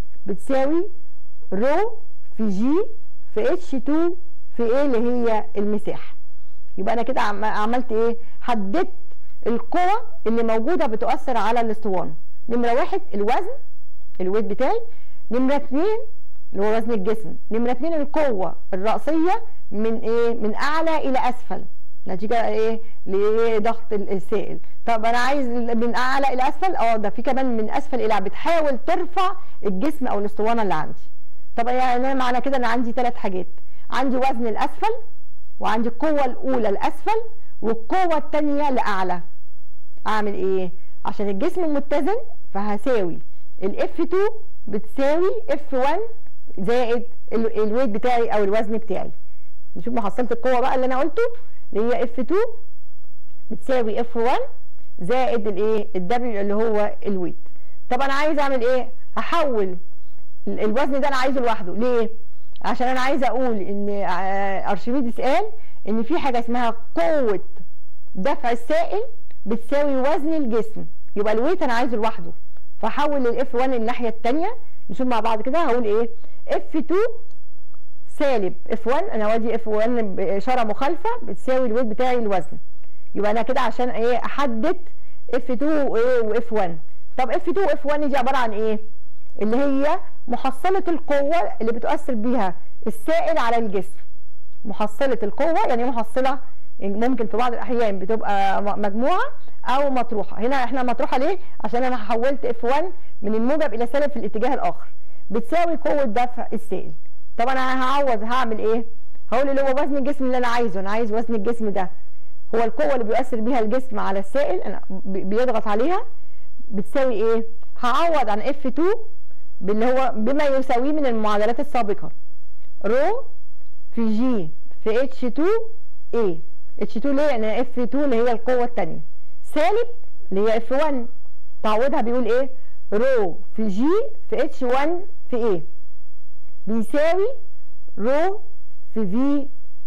S1: بتساوي رو في جي في اتش 2 في ايه اللي هي المساحه يبقى انا كده عملت ايه حددت القوى اللي موجوده بتؤثر على الاسطوانه نمره واحد الوزن الويت بتاعي نمره اثنين اللي هو وزن الجسم نمره اثنين القوه الراسيه من ايه من اعلى الى اسفل نتيجه ايه لضغط السائل طب انا عايز من اعلى الى اسفل اه ده في كمان من اسفل الى بتحاول ترفع الجسم او الاسطوانه اللي عندي طب يعني انا معنى كده انا عندي ثلاث حاجات عندي وزن الاسفل وعندي القوه الاولى الاسفل والقوه الثانيه لاعلى اعمل ايه عشان الجسم متزن فهساوي الاف 2 بتساوي اف 1 زائد الويت بتاعي او الوزن بتاعي نشوف محصله القوه بقى اللي انا قلته اللي هي اف 2 بتساوي اف 1 زائد الايه الدبليو اللي هو الويت طب انا عايز اعمل ايه هحول الوزن ده انا عايزه لوحده ليه عشان انا عايزه اقول ان ارشميدس قال ان في حاجه اسمها قوه دفع السائل بتساوي وزن الجسم يبقى الويت انا عايزه لوحده فحول الاف 1 الناحيه الثانيه نشوف مع بعض كده هقول ايه اف 2 سالب اف 1 انا وادي اف 1 باشاره مخالفه بتساوي الويت بتاعي الوزن يبقى انا كده عشان ايه احدد اف 2 وايه واف 1 طب اف 2 واف 1 دي عباره عن ايه اللي هي محصله القوه اللي بتؤثر بيها السائل على الجسم محصله القوه يعني محصله ممكن في بعض الاحيان بتبقى مجموعه او مطروحه هنا احنا مطروحه ليه عشان انا حولت اف 1 من الموجب الى سالب في الاتجاه الاخر بتساوي قوه دفع السائل طب انا هعوض هعمل ايه هقول اللي هو وزن الجسم اللي انا عايزه انا عايز وزن الجسم ده هو القوه اللي بيؤثر بيها الجسم على السائل انا بيضغط عليها بتساوي ايه هعوض عن اف 2 باللي هو بما يساويه من المعادلات السابقه رو في جي في اتش 2 ايه اتش 2 ليه لان اف 2 اللي هي القوه الثانيه سالب اللي هي اف 1 تعوضها بيقول ايه رو في جي في اتش 1 في ايه بيساوي رو في في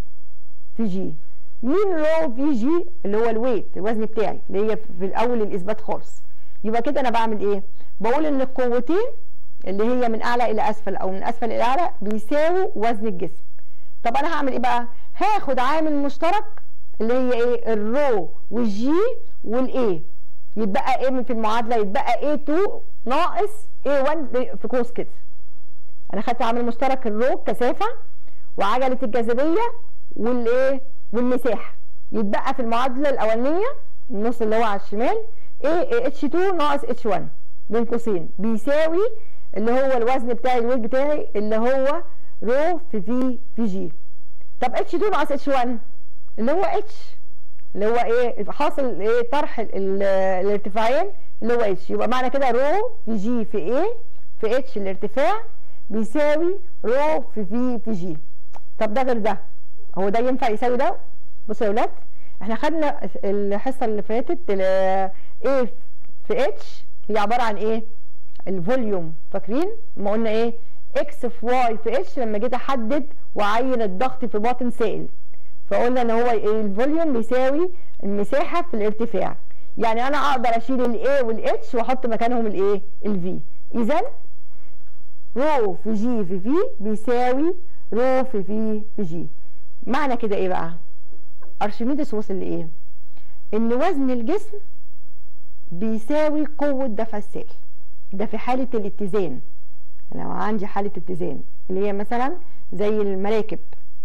S1: في جي مين رو في جي اللي هو الويت الوزن بتاعي اللي هي في الاول الاثبات خالص يبقى كده انا بعمل ايه بقول ان القوتين اللي هي من اعلى الى اسفل او من اسفل الى اعلى بيساووا وزن الجسم طب انا هعمل ايه بقى هاخد عامل مشترك اللي هي ايه الرو والجي والاي يتبقى ايه في المعادله يتبقى A2 ناقص A1 في قوس كده انا خدت عامل مشترك الرو كثافه وعجله الجاذبيه والايه والمساحه يتبقى في المعادله الاولانيه النص اللي هو على الشمال ايه H2 ناقص H1 بين قوسين بيساوي اللي هو الوزن بتاعي الويت بتاعي اللي هو رو في في في جي طب H2 ناقص H1 اللي هو H اللي هو ايه حاصل ايه طرح الارتفاعين اللي هو اتش يبقى معنى كده رو في جي في ايه في اتش الارتفاع بيساوي رو في في في جي طب ده غير ده هو ده ينفع يساوي ده بصوا يا ولاد احنا خدنا الحصه اللي فاتت ايه في اتش هي عباره عن ايه الفوليوم فاكرين ما قلنا ايه اكس في واي في اتش لما جيت احدد واعين الضغط في باطن سائل فقلنا ان هو الفوليوم بيساوي المساحه في الارتفاع يعني انا اقدر اشيل الاي والاتش واحط مكانهم الايه الفي اذا رو في جي في في بيساوي رو في في في جي معنى كده ايه بقى ارشميدس وصل لايه ان وزن الجسم بيساوي قوه دفع السائل ده في حاله الاتزان لو عندي حاله اتزان اللي هي مثلا زي المراكب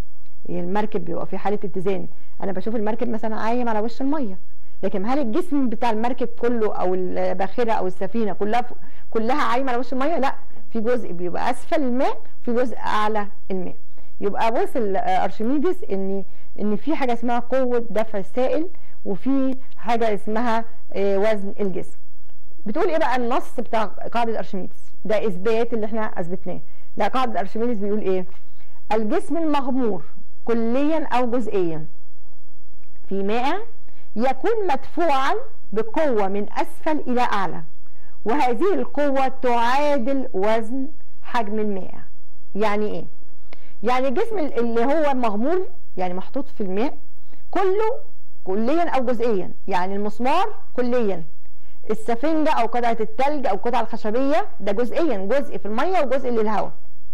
S1: المركب بيبقى في حاله اتزان انا بشوف المركب مثلا عايم على وش الميه لكن هل الجسم بتاع المركب كله او الباخره او السفينه كلها كلها عايمه على وش الميه لا في جزء بيبقى اسفل الماء في جزء اعلى الماء يبقى وصل ارشميدس ان ان في حاجه اسمها قوه دفع السائل وفي حاجه اسمها وزن الجسم بتقول ايه بقى النص بتاع قاعده ارشميدس ده اثبات اللي احنا اثبتناه لا قاعده ارشميدس بيقول ايه الجسم المغمور كليا او جزئيا في ماء يكون مدفوعا بقوه من اسفل الى اعلى وهذه القوه تعادل وزن حجم الماء يعني ايه يعني الجسم اللي هو مغمور يعني محطوط في الماء كله كليا او جزئيا يعني المسمار كليا السفنجه او قطعه التلج او القطعه الخشبيه ده جزئيا جزء في الميه وجزء للهواء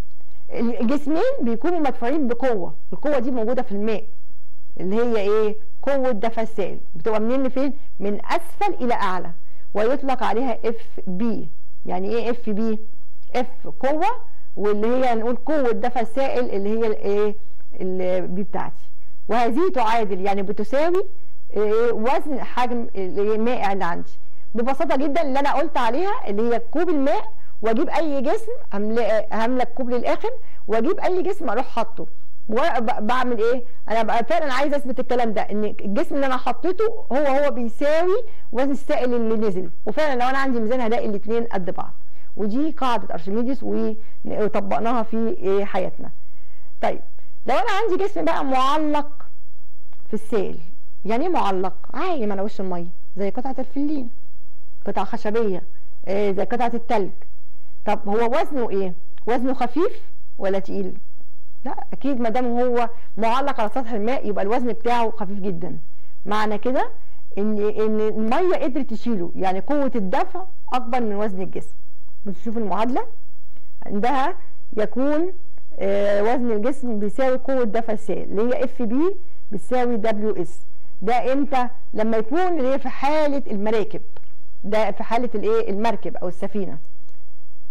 S1: الجسمين بيكونوا مدفوعين بقوه القوه دي موجوده في الماء اللي هي ايه قوه دفع السائل بتبقى منين لفين من اسفل الى اعلى ويطلق عليها اف بي يعني ايه اف بي اف قوه واللي هي نقول قوه دفع السائل اللي هي الايه البي بتاعتي وهذه تعادل يعني بتساوي إيه وزن حجم المائع اللي عندي ببساطه جدا اللي انا قلت عليها اللي هي كوب الماء واجيب اي جسم هملى الكوب للاخر واجيب اي جسم اروح حاطه بعمل ايه انا بقى فعلا عايز اثبت الكلام ده ان الجسم اللي انا حطيته هو هو بيساوي وزن السائل اللي نزل وفعلا لو انا عندي ميزان هلاقي الاثنين قد بعض ودي قاعده ارشميدس وطبقناها في حياتنا طيب لو انا عندي جسم بقى معلق في السائل يعني ايه معلق عايم على وش الميه زي قطعه الفلين قطعه خشبيه زي قطعه التلج طب هو وزنه ايه وزنه خفيف ولا تقيل لا اكيد ما دام هو معلق على سطح الماء يبقى الوزن بتاعه خفيف جدا معنى كده ان ان الميه قدرت تشيله يعني قوه الدفع اكبر من وزن الجسم بتشوف المعادله عندها يكون آه وزن الجسم بيساوي قوه دفع السائل اللي هي اف بي بتساوي دبليو اس ده امتى لما يكون اللي هي في حاله المراكب ده في حاله الايه المركب او السفينه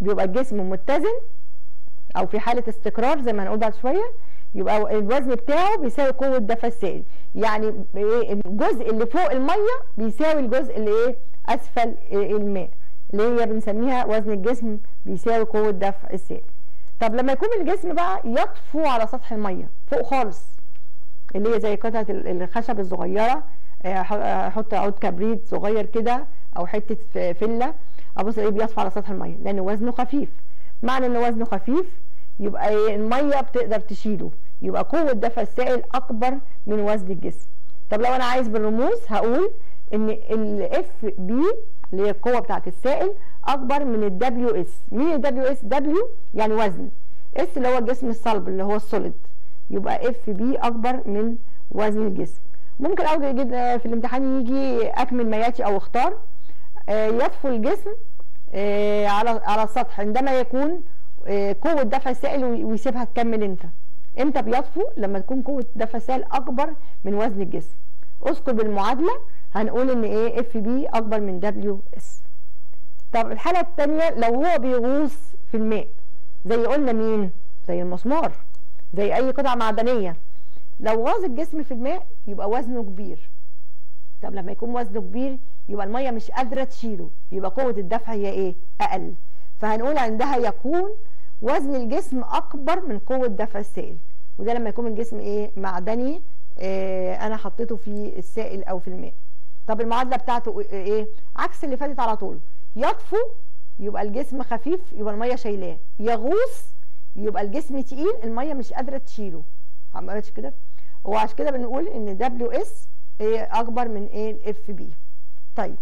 S1: بيبقى الجسم متزن او في حاله استقرار زي ما هنقول بعد شويه يبقى الوزن بتاعه بيساوي قوه دفع السائل يعني الجزء اللي فوق الميه بيساوي الجزء اللي ايه اسفل الماء اللي هي بنسميها وزن الجسم بيساوي قوه دفع السائل طب لما يكون الجسم بقى يطفو على سطح الميه فوق خالص اللي هي زي قطعه الخشب الصغيره احط عود كبريت صغير كده او حته فله ابص ايه بيطفو على سطح الميه لان وزنه خفيف معنى ان وزنه خفيف يبقى الميه بتقدر تشيله يبقى قوه دفع السائل اكبر من وزن الجسم طب لو انا عايز بالرموز هقول ان الاف بي اللي هي القوه بتاعه السائل اكبر من الدبليو اس مين الدبليو اس دبليو يعني وزن اس اللي هو الجسم الصلب اللي هو السوليد يبقى اف بي اكبر من وزن الجسم ممكن اوجه جدا في الامتحان يجي اكمل ما ياتي او اختار يطفو الجسم على على السطح عندما يكون قوه دفع السائل ويسيبها تكمل انت امتى بيطفو لما تكون قوه دفع السائل اكبر من وزن الجسم اذكر بالمعادله هنقول ان ايه اف بي اكبر من دبليو اس طب الحاله الثانيه لو هو بيغوص في الماء زي قلنا مين زي المسمار زي اي قطعه معدنيه لو غاز الجسم في الماء يبقى وزنه كبير طب لما يكون وزنه كبير يبقى الميه مش قادره تشيله يبقى قوه الدفع هي ايه اقل فهنقول عندها يكون وزن الجسم اكبر من قوه دفع السائل وده لما يكون الجسم ايه معدني إيه انا حطيته في السائل او في الماء طب المعادله بتاعته ايه عكس اللي فاتت على طول يطفو يبقى الجسم خفيف يبقى الميه شايلاه يغوص يبقى الجسم تقيل الميه مش قادره تشيله عملتش كده وعشان كده بنقول ان دبليو اس إيه اكبر من ايه الاف بي طيب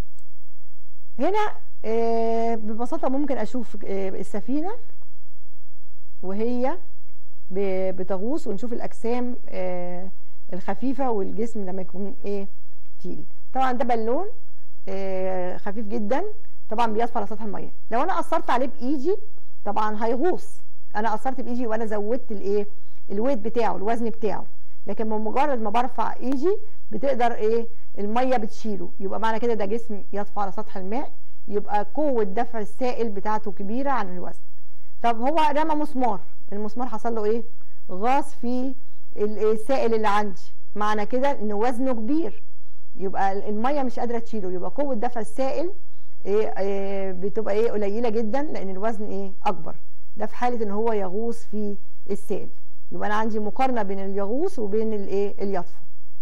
S1: هنا إيه ببساطه ممكن اشوف إيه السفينه وهي بتغوص ونشوف الاجسام إيه الخفيفه والجسم لما يكون ايه تقيل طبعا ده بالون إيه خفيف جدا طبعا بيطفى على سطح الميه لو انا اثرت عليه بايدي طبعا هيغوص انا اثرت بايدي وانا زودت الايه الويت بتاعه الوزن بتاعه لكن بمجرد ما برفع ايدي بتقدر ايه الميه بتشيله يبقى معنى كده ده جسم يطفو على سطح الماء يبقى قوه دفع السائل بتاعته كبيره عن الوزن طب هو رمى مسمار المسمار حصل له ايه غاص في السائل اللي عندي معنى كده ان وزنه كبير يبقى الميه مش قادره تشيله يبقى قوه دفع السائل إيه, إيه بتبقى ايه قليله جدا لان الوزن ايه اكبر ده في حاله ان هو يغوص في السائل يبقى انا عندي مقارنه بين اليغوص وبين الايه اليطفو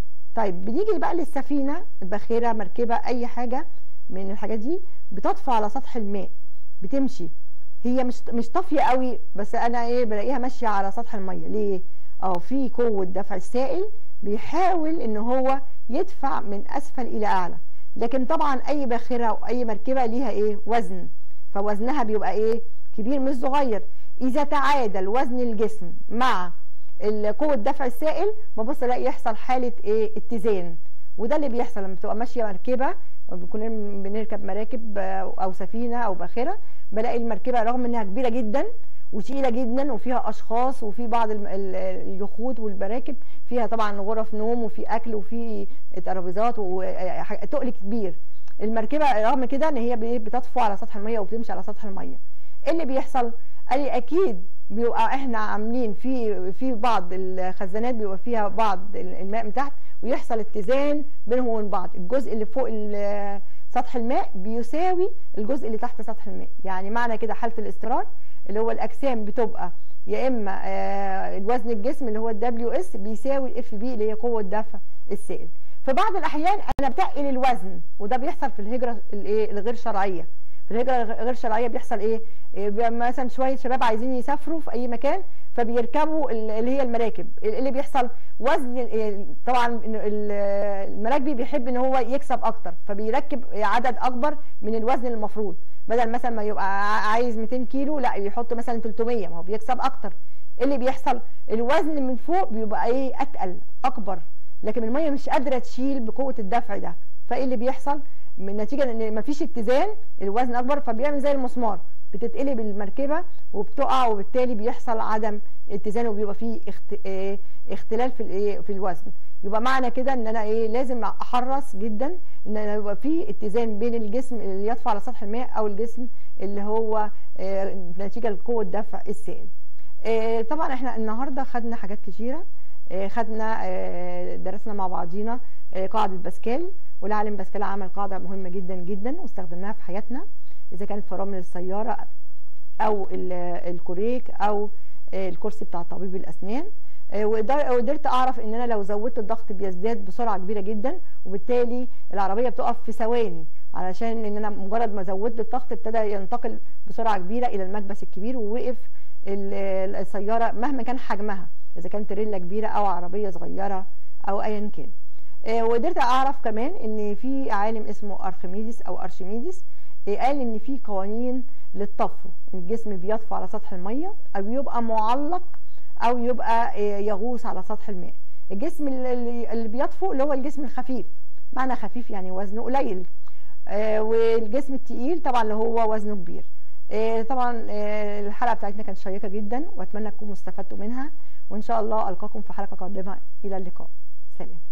S1: طيب بنيجي بقى للسفينه باخره مركبه اي حاجه من الحاجات دي بتطفو على سطح الماء بتمشي هي مش مش طافيه قوي بس انا ايه بلاقيها ماشيه على سطح الميه ليه اه في قوه دفع السائل بيحاول ان هو يدفع من اسفل الى اعلى لكن طبعا اي باخره او اي مركبه ليها ايه وزن فوزنها بيبقى ايه كبير مش صغير اذا تعادل وزن الجسم مع قوه دفع السائل ببص الاقي يحصل حاله ايه اتزان وده اللي بيحصل لما بتبقى ماشيه مركبه كلنا بنركب مراكب او سفينه او باخره بلاقي المركبه رغم انها كبيره جدا وتقيله جدا وفيها اشخاص وفي بعض اليخوت والمراكب فيها طبعا غرف نوم وفي اكل وفي ترابيزات وتقل كبير المركبه رغم كده ان هي بتطفو على سطح الميه وبتمشي على سطح الميه ايه اللي بيحصل قال لي اكيد بيبقى احنا عاملين في في بعض الخزانات بيبقى فيها بعض الماء من تحت ويحصل اتزان بينهم وبين بعض الجزء اللي فوق سطح الماء بيساوي الجزء اللي تحت سطح الماء يعني معنى كده حاله الاستقرار اللي هو الاجسام بتبقى يا اما آه الوزن الجسم اللي هو الدبليو اس بيساوي الاف بي اللي هي قوه دفع السائل في بعض الاحيان انا بتقل الوزن وده بيحصل في الهجره الايه الغير شرعيه في الهجره الغير شرعيه بيحصل ايه, إيه مثلا شويه شباب عايزين يسافروا في اي مكان فبيركبوا اللي هي المراكب اللي بيحصل وزن طبعا المراكبي بيحب ان هو يكسب اكتر فبيركب عدد اكبر من الوزن المفروض بدل مثلا ما يبقى عايز 200 كيلو لا يحط مثلا 300 ما هو بيكسب اكتر ايه اللي بيحصل الوزن من فوق بيبقى ايه اتقل اكبر لكن الميه مش قادره تشيل بقوه الدفع ده فايه اللي بيحصل من نتيجه ان مفيش اتزان الوزن اكبر فبيعمل زي المسمار بتتقلب المركبه وبتقع وبالتالي بيحصل عدم اتزان وبيبقى فيه اخت... اه اختلال في الايه في الوزن يبقى معنى كده ان انا ايه لازم احرص جدا ان أنا يبقى في اتزان بين الجسم اللي يطفو على سطح الماء او الجسم اللي هو آه، نتيجه لقوه دفع السائل آه، طبعا احنا النهارده خدنا حاجات كتيره آه، خدنا آه، درسنا مع بعضينا آه، قاعده باسكال والعالم باسكال عمل قاعده مهمه جدا جدا واستخدمناها في حياتنا اذا كانت فرامل السياره او ال- الكوريك او آه، الكرسي بتاع طبيب الاسنان آه، وقدر- وقدرت اعرف ان انا لو زودت الضغط بيزداد بسرعه كبيره جدا وبالتالي العربيه بتقف في ثواني علشان ان انا مجرد ما زودت الضغط ابتدى ينتقل بسرعه كبيره الى المكبس الكبير ووقف ال- ال- السياره مهما كان حجمها اذا كانت تريلا كبيره او عربيه صغيره او ايا كان آه، وقدرت اعرف كمان ان في عالم اسمه ارخميدس او ارشميدس آه، قال ان في قوانين للطفو الجسم بيطفو على سطح الميه او يبقى معلق او يبقى آه، يغوص على سطح الماء الجسم اللي اللي بيطفو اللي هو الجسم الخفيف معنى خفيف يعني وزنه قليل آه، والجسم التقيل طبعا اللي هو وزنه كبير آه، طبعا آه، الحلقه بتاعتنا كانت شيقه جدا واتمنى تكونوا استفدتوا منها وان شاء الله القاكم في حلقه قادمه الى اللقاء سلام